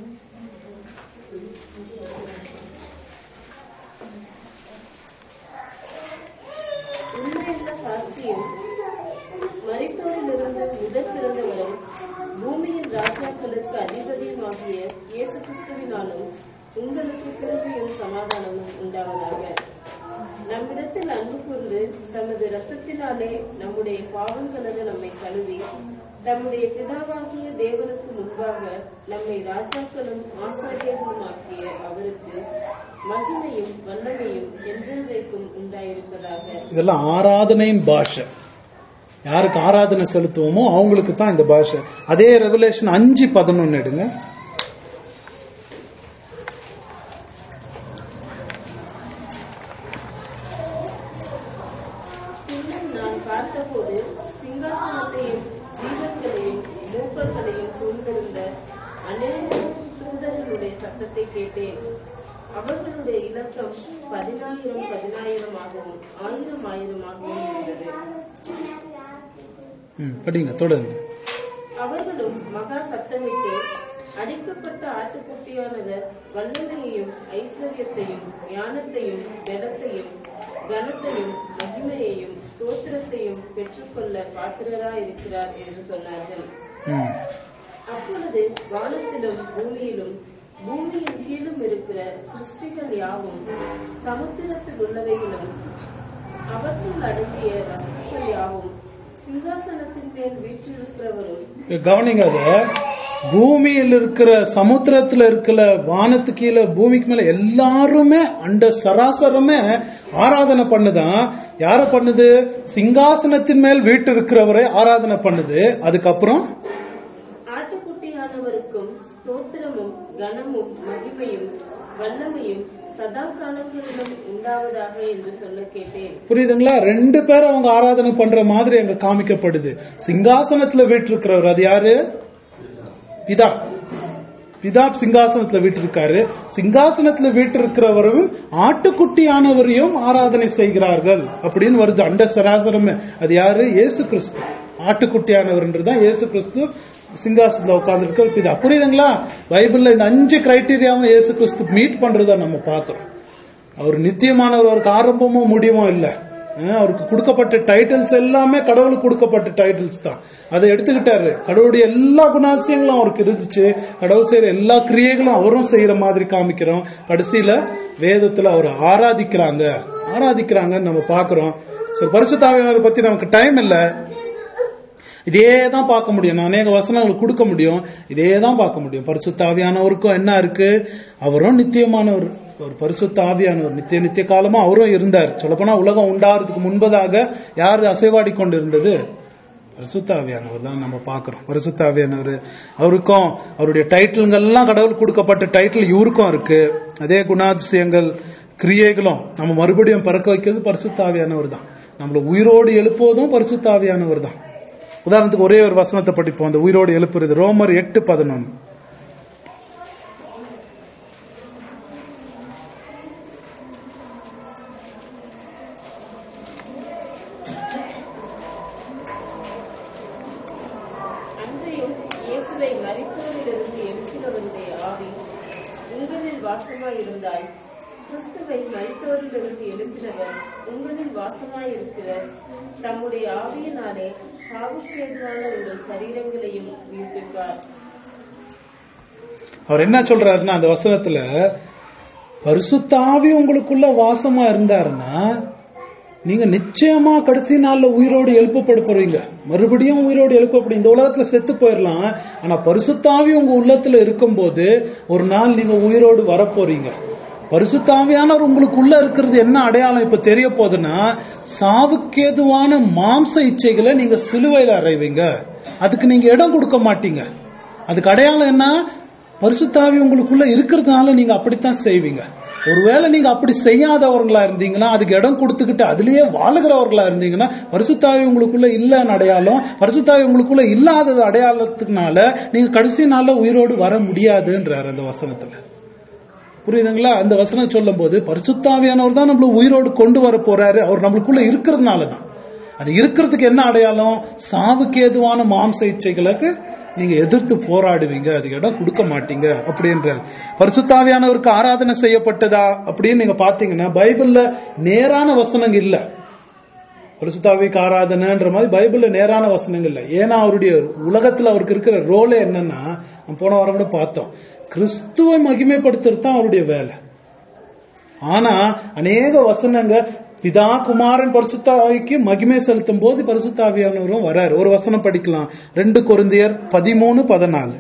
உண்மையுள்ள சாட்சியும் மரித்தோரிலிருந்து முதற் பிறந்தவரும் பூமியின் ராஜாக்களுக்கு அதிபதியுமாகிய இயேசு கிறிஸ்துவினாலும் உங்களுக்கு கிருபையும் சமாதானமும் உண்டாவதாக நம்மிடத்தில் அன்பு கூர்ந்து தமது இரத்தத்தினாலே நம்முடைய பாவங்களது நம்மை கழுவி தம்முடைய பிதாவாகிய தேவனுக்கு முன்பாக நம்மை ராஜாக்களும் ஆசாரியர்களும் ஆக்கிய அவருக்கு மகிமையும் வல்லமையும் என்றென்றைக்கும் உண்டாயிருப்பதாக இதெல்லாம் ஆராதனையின் பாஷை யாருக்கு ஆராதனை செலுத்துவோமோ அவங்களுக்கு தான் இந்த பாஷை அதே ரெவலேஷன் அஞ்சு பதினொன்னு எடுங்க பின்னும் நான் பார்த்தபோது சிங்காசனத்தையும் ஜீவன்களையும் மூப்பர்களையும் சூழ்ந்திருந்த அநேக தூதர்களுடைய சத்தத்தை கேட்டேன் அவர்களுடைய இலக்கம் பதினாயிரம் பதினாயிரமாகவும் ஆயிரம் ஆயிரமாகவும் இருந்தது ம், படிங்க தொடர்ந்து அவர்களும் மகா சத்தமிட்டு அடிக்கப்பட்ட ஆட்டுக்குட்டியானவர் வல்லமையையும் ஐஸ்வர்யத்தையும் ஞானத்தையும் பலத்தையும் கனத்தையும் மகிமையையும் ஸ்தோத்திரத்தையும் பெற்றுக்கொள்ள பாத்திரராயிருக்கிறார் என்று சொன்னார்கள் ம். அப்பொழுது வானத்திலும் பூமியிலும் பூமியின் கீழும் இருக்கிற சிருஷ்டிகள் யாவும் சமுத்திரத்தில் உள்ளவைகளும் அவற்றுள் அடங்கிய வஸ்துக்கள் யாவும் சிங்காசனத்தின் மேல் வீற்றிருக்கிறவரும் கவனிங்க அத பூமியில் இருக்கிற சமுத்திரத்துல இருக்கிற வானத்து கீழே பூமிக்கு மேல எல்லாருமே அந்த சராசரமே ஆராதனை பண்ணுதான் யார பண்ணுது சிங்காசனத்தின் மேல் வீட்டு இருக்கிறவரை ஆராதனை பண்ணுது அதுக்கப்புறம் ஆட்டுக்குட்டியானவருக்கும் ஸ்தோத்திரமும் கனமும் மகிமையும் வல்லமையும் சதா காலங்களிலும் உண்டாவதாக என்று சொல்ல கேட்டேன் புரியுதுங்களா ரெண்டு பேரும் அவங்க ஆராதனை பண்ற மாதிரி அங்க காமிக்கப்படுது சிங்காசனத்துல வீட்டிருக்கிறவர் அது யாரு பிதா பிதா சிங்காசனத்துல வீட்டிருக்காரு சிங்காசனத்துல வீட்டிருக்கிறவரும் ஆட்டுக்குட்டியானவரையும் ஆராதனை செய்கிறார்கள் அப்படின்னு வருது அண்ட சராசரமே அது யாரு இயேசு கிறிஸ்து ஆட்டுக்குட்டியானவர்ன்றதுதான் இயேசு கிறிஸ்து சிங்காசனத்துல உட்கார்ந்து பிதா புரியுதுங்களா பைபிள்ல இந்த அஞ்சு கிரைட்டீரியாவும் இயேசு கிறிஸ்து மீட் பண்றத நம்ம பார்க்கிறோம் அவர் நித்தியமானவர் அவருக்கு ஆரம்பமும் முடிவும் இல்ல அஹ் அவருக்கு கொடுக்கப்பட்ட டைட்டில்ஸ் எல்லாமே கடவுளுக்கு கொடுக்கப்பட்ட டைட்டில்ஸ் தான் அதை எடுத்துக்கிட்டாரு கடவுளுடைய எல்லா குணாசியங்களும் அவருக்கு இருந்துச்சு கடவுள் செய்யற எல்லா கிரியைகளும் அவரும் செய்யற மாதிரி காமிக்கிறோம் கடைசியில வேதத்துல அவர் ஆராதிக்கிறாங்க ஆராதிக்கிறாங்கன்னு நம்ம பாக்குறோம் சரி பரிசுத்தாவியனரை பத்தி நமக்கு டைம் இல்ல இதே தான் பார்க்க முடியும் நான் அநேக வசனங்கள் கொடுக்க முடியும் இதே தான் பார்க்க முடியும் பரிசுத்த ஆவியானவருக்கும் என்ன இருக்கு அவரும் நித்தியமானவர் ஒரு பரிசுத்த ஆவியானவர் நித்திய நித்திய காலமா அவரும் இருந்தார் சொல்லப்போனா உலகம் உண்டாகிறதுக்கு முன்பதாக யார் அசைவாடி கொண்டு இருந்தது பரிசுத்த ஆவியானவர் தான் நம்ம பார்க்கிறோம் பரிசுத்த ஆவியானவர் அவருக்கும் அவருடைய டைட்டில்கள்லாம் கடவுள் கொடுக்கப்பட்ட டைட்டில் இவருக்கும் இருக்கு அதே குணாதிசயங்கள் கிரியைகளும் நம்ம மறுபடியும் பிறக்க வைக்கிறது பரிசுத்த ஆவியானவர் தான் நம்மள உயிரோடு எழுப்புவதும் பரிசுத்த ஆவியானவர் தான் உதாரணத்துக்கு ஒரே ஒரு வசனத்தை படிப்போம் அந்த உயிரோடு எழுப்புறது ரோமர் எட்டு பதினொன்று அன்றையும் இயேசுவை மரித்தோரிலிருந்து எழுப்பினவருடைய ஆவி உங்களில் வாசமாயிருந்தால் கிறிஸ்துவை மரித்தோரிலிருந்து எழுப்பினவர் உங்களில் வாசமாயிருக்கிற தம்முடைய ஆவியினாலே பாவுக்கு எதிரான உங்கள் சரீரங்களையும் உயிர்ப்பிப்பார் அவர் என்ன சொல்றாருன்னா அந்த வசனத்துல பரிசுத்தாவி உங்களுக்குள்ள வாசமா இருந்தாருன்னா நீங்க நிச்சயமா கடைசி நாள்ல உயிரோடு எழுப்பப்பட போறீங்க மறுபடியும் உயிரோடு எழுப்பப்படும் இந்த உலகத்துல செத்து போயிடலாம் ஆனா பரிசுத்தாவி உங்க உள்ளத்துல இருக்கும்போது ஒரு நாள் நீங்க உயிரோடு வரப்போறீங்க பரிசுத்தாவியானவர் உங்களுக்குள்ள இருக்கிறது என்ன அடையாளம் இப்ப தெரிய போகுதுன்னா சாவுக்கேதுவான மாம்ச இச்சைகளை நீங்க சிலுவையில அறைவீங்க அதுக்கு நீங்க இடம் கொடுக்க மாட்டீங்க அதுக்கு அடையாளம் என்ன பரிசுத்தாவி உங்களுக்குள்ள இருக்கிறதுனால நீங்க அப்படித்தான் செய்வீங்க ஒருவேளை நீங்க அப்படி செய்யாதவர்களா இருந்தீங்கன்னா அதுக்கு இடம் கொடுத்துக்கிட்டு அதுலயே வாழுகிறவர்களா இருந்தீங்கன்னா பரிசுத்தாவி உங்களுக்குள்ள இல்லைன்னு அடையாளம் பரிசுத்தாவி உங்களுக்குள்ள இல்லாதது அடையாளத்துக்குனால நீங்க கடைசி நாள்ல உயிரோடு வர முடியாதுன்றார் அந்த வசனத்துல புரியுதுங்களா அந்த வசனம் சொல்லும் போது பரிசுத்தாவியானவர் தான் நம்மள உயிரோடு கொண்டு வர போறாரு அவர் நம்மளுக்குள்ள இருக்கிறதுனால தான் அது இருக்கிறதுக்கு என்ன அடையாளம் சாவுக்கு ஏதுவான மாம்ச இச்சைகளுக்கு நீங்க எதிர்த்து போராடுவீங்க அதுக்கு இடம் கொடுக்க மாட்டீங்க அப்படின்றார் பரிசுத்தாவியானவருக்கு ஆராதனை செய்யப்பட்டதா அப்படின்னு நீங்க பாத்தீங்கன்னா பைபிள்ல நேரான வசனங்க இல்ல பரிசுத்தாவிக்கு ஆராதனைன்ற மாதிரி பைபிள்ல நேரான வசனங்கள் இல்ல ஏன்னா அவருடைய உலகத்துல அவருக்கு இருக்கிற ரோலே என்னன்னா நம்ம போன வாரம் கூட பார்த்தோம் கிறிஸ்துவை மகிமைப்படுத்துறது தான் அவருடைய வேலை ஆனா அநேக வசனங்க பிதா குமாரன் பரிசுத்தாவிக்கு மகிமை செலுத்தும் போது பரிசுத்தாவியானவரும் வராரு ஒரு வசனம் படிக்கலாம் ரெண்டு கொரிந்தியர் பதிமூணு பதினாலு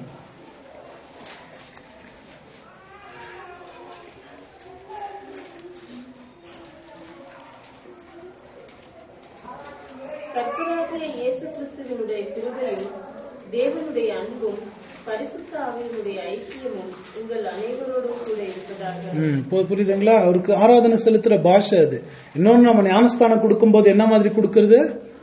கர்த்தராகிய இயேசு கிறிஸ்துவினுடைய கிருபையும் தேவனுடைய அன்பும் பரிசுத்த ஆவியினுடைய ஐக்கியமும் உங்கள் அனைவரோடும் கூட இருப்பதாக ம், பு- புரியுதுங்களா அவருக்கு ஆராதனை செலுத்துற பாஷை அது இன்னொன்னு நம்ம ஞானஸ்தானம் கொடுக்கும்போது என்ன மாதிரி கொடுக்கறது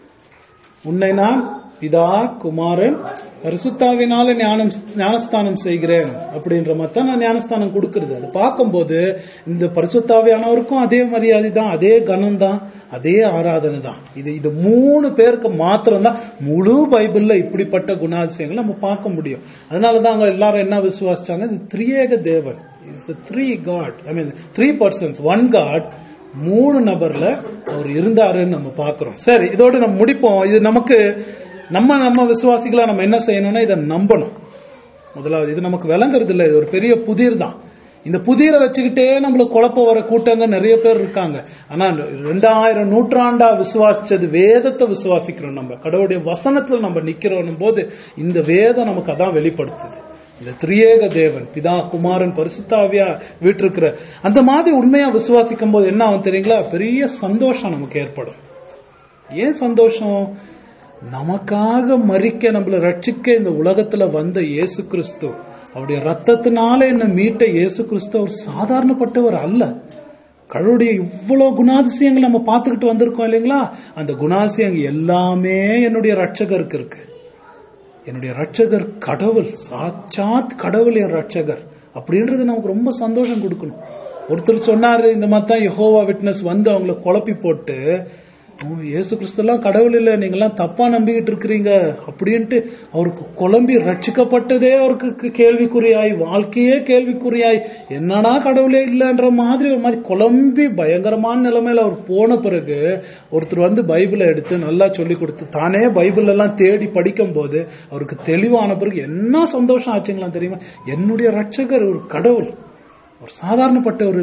உன்னை நான் பிதா குமாரன் பரிசுத்தாவினால ஞானம் ஞானஸ்தானம் செய்கிறேன் அப்படின்ற மாதிரி தான் நான் ஞானஸ்தானம் கொடுக்கறது அதை பார்க்கும்போது இந்த பரிசுத்தாவியானவருக்கும் அதே மரியாதை தான் அதே கனம் தான் அதே ஆராதனை தான் இது இது மூணு பேருக்கு மாத்திரம் தான் முழு பைபிள்ல இப்படிப்பட்ட குணாதிசயங்களை நம்ம பார்க்க முடியும் அதனாலதான் அவங்க எல்லாரும் என்ன விசுவாசிச்சாங்க இது திரியேக தேவன் is three God I mean three persons one God மூணு நபர்ல அவர் இருந்தாருன்னு நம்ம பார்க்கிறோம் சரி இதோட நம்ம முடிப்போம் இது நமக்கு நம்ம நம்ம விசுவாசிகளா நம்ம என்ன செய்யணும்னா இதை நம்பணும் முதலாவது இது நமக்கு விளங்குறது இல்லை இது ஒரு பெரிய புதிர் தான் இந்த புதிரை வச்சுக்கிட்டே நம்மளுக்கு குழப்பம் வர கூட்டங்க நிறைய பேர் இருக்காங்க ஆனா ரெண்டாயிரம் நூற்றாண்டா விசுவாசிச்சது வேதத்தை விசுவாசிக்கிறோம் நம்ம கடவுளுடைய வசனத்துல நம்ம நிக்கிறோம் போது இந்த வேதம் நமக்கு அதான் வெளிப்படுத்துது இந்த திரியேக தேவன் பிதா குமாரன் பரிசுத்தாவியா வீட்டிருக்கிற அந்த மாதிரி உண்மையா விசுவாசிக்கும் போது என்ன ஆகும் தெரியுங்களா பெரிய சந்தோஷம் நமக்கு ஏற்படும் ஏன் சந்தோஷம் நமக்காக மறிக்க நம்மள ரட்சிக்க இந்த உலகத்துல வந்த இயேசு கிறிஸ்து அவருடைய ரத்தத்தினால என்ன மீட்ட இயேசு கிறிஸ்து அவர் சாதாரணப்பட்டவர் அல்ல கடவுளுடைய இவ்வளவு குணாதிசயங்கள் நம்ம பார்த்துக்கிட்டு வந்திருக்கோம் இல்லைங்களா அந்த குணாதிசயங்கள் எல்லாமே என்னுடைய ரட்சகருக்கு இருக்கு என்னுடைய ரட்சகர் கடவுள் சாட்சாத் கடவுள் என் ரட்சகர் அப்படின்றது நமக்கு ரொம்ப சந்தோஷம் கொடுக்கணும் ஒருத்தர் சொன்னாரு இந்த மாதிரி தான் யெகோவா விட்னஸ் வந்து அவங்கள குழப்பி போட்டு "ஓ, இயேசு கிறிஸ்துலாம் கடவுள் இல்ல நீங்கெல்லாம் தப்பா நம்பிக்கிட்டு இருக்கிறீங்க அப்படின்ட்டு அவருக்கு குழம்பி ரட்சிக்கப்பட்டதே அவருக்கு கு- கேள்விக்குறியாய் வாழ்க்கையே கேள்விக்குறியாய் என்னடா கடவுளே இல்லைன்ற மாதிரி ஒரு மாதிரி குழம்பி பயங்கரமான நிலைமையில அவர் போன பிறகு ஒருத்தர் வந்து பைபிளை எடுத்து நல்லா சொல்லி கொடுத்து தானே பைபிள் எல்லாம் தேடி படிக்கும் போது அவருக்கு தெளிவான பிறகு என்ன சந்தோஷம் ஆச்சுங்களா தெரியுமா என்னுடைய ரட்சகர் ஒரு கடவுள் ஒரு சாதாரணப்பட்டவர் இல்ல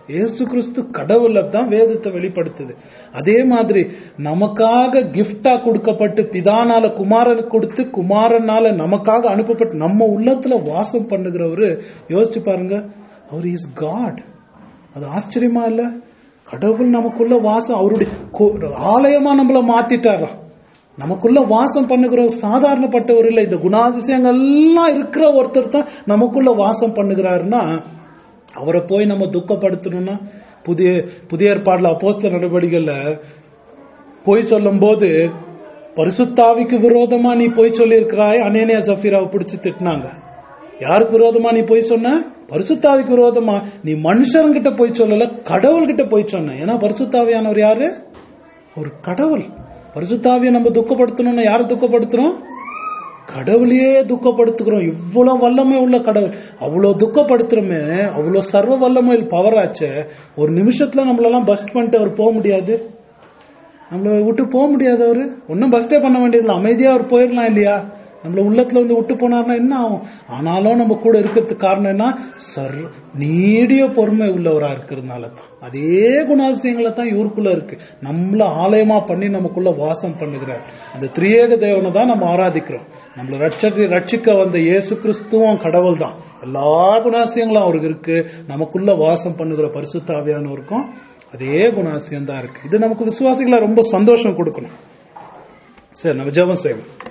இயேசு கிறிஸ்து கடவுள தான் வேதத்தை வெளிப்படுத்துது அதே மாதிரி நமக்காக கிஃப்டா கொடுக்கப்பட்டு பிதானால குமாரனுக்கு கொடுத்து குமாரனால நமக்காக அனுப்பப்பட்டு நம்ம உள்ளத்துல வாசம் பண்ணுகிறவரு யோசிச்சு பாருங்க அவர் இஸ் காட் அது ஆச்சரியமா இல்ல கடவுள் நமக்குள்ள வாசம் அவருடைய கோ- ஆலயமா நம்மள மாத்திட்டாராம் நமக்குள்ள வாசம் பண்ணுகிற ஒரு சாதாரணப்பட்டவர் இல்லை இந்த குணாதிசயங்கள் எல்லாம் இருக்கிற ஒருத்தர் தான் நமக்குள்ள வாசம் பண்ணுகிறாருன்னா அவரை போய் நம்ம துக்கப்படுத்தணும்னா புதிய புதிய ஏற்பாடுல அப்போஸ்தல நடவடிக்கைகள்ல போய் சொல்லும் போது பரிசுத்தாவிக்கு விரோதமா நீ போய் சொல்லி இருக்கிறாய் அனேனியா ஜஃபீராவை பிடிச்சு திட்டினாங்க யாருக்கு விரோதமா நீ போய் சொன்ன பரிசுத்தாவிக்கு விரோதமா நீ மனுஷன்கிட்ட போய் சொல்லல கடவுள்கிட்ட போய் சொன்ன ஏன்னா பரிசுத்தாவியானவர் யாரு ஒரு கடவுள் பரிசுத்தாவியை நம்ம துக்கப்படுத்தணும்னு யாரை துக்கப்படுத்துறோம் கடவுளையே துக்கப்படுத்துகிறோம் இவ்வளவு வல்லமை உள்ள கடவுள் அவ்வளவு துக்கப்படுத்துறோமே அவ்வளவு சர்வ வல்லமை பவர் ஆச்சே ஒரு நிமிஷத்துல நம்மளெல்லாம் பஸ்ட் பண்ணிட்டு அவர் போக முடியாது நம்மள விட்டு போக முடியாது அவரு ஒன்னும் பஸ்டே பண்ண வேண்டியதில்லை அமைதியா அவர் போயிடலாம் இல்லையா நம்மள உள்ளத்துல வந்து விட்டு போனார்னா என்ன ஆகும் ஆனாலும் நம்ம கூட இருக்கிறதுக்கு காரணம் என்ன சர் நீடிய பொறுமை உள்ளவரா இருக்கிறதுனால தான் அதே குணாதிசயங்களை தான் இவருக்குள்ள இருக்கு நம்மள ஆலயமா பண்ணி நமக்குள்ள வாசம் பண்ணுகிறார் அந்த திரியேக தேவனை தான் நம்ம ஆராதிக்கிறோம் நம்மள ரட்ச ரட்சிக்க வந்த இயேசு கிறிஸ்துவும் கடவுள் தான் எல்லா குணாதிசயங்களும் அவருக்கு இருக்கு நமக்குள்ள வாசம் பண்ணுகிற பரிசுத்தாவியானவருக்கும் அதே குணாதிசயம் தான் இருக்கு இது நமக்கு விசுவாசிகளை ரொம்ப சந்தோஷம் கொடுக்கணும் சரி நம்ம ஜெபம் செய்வோம்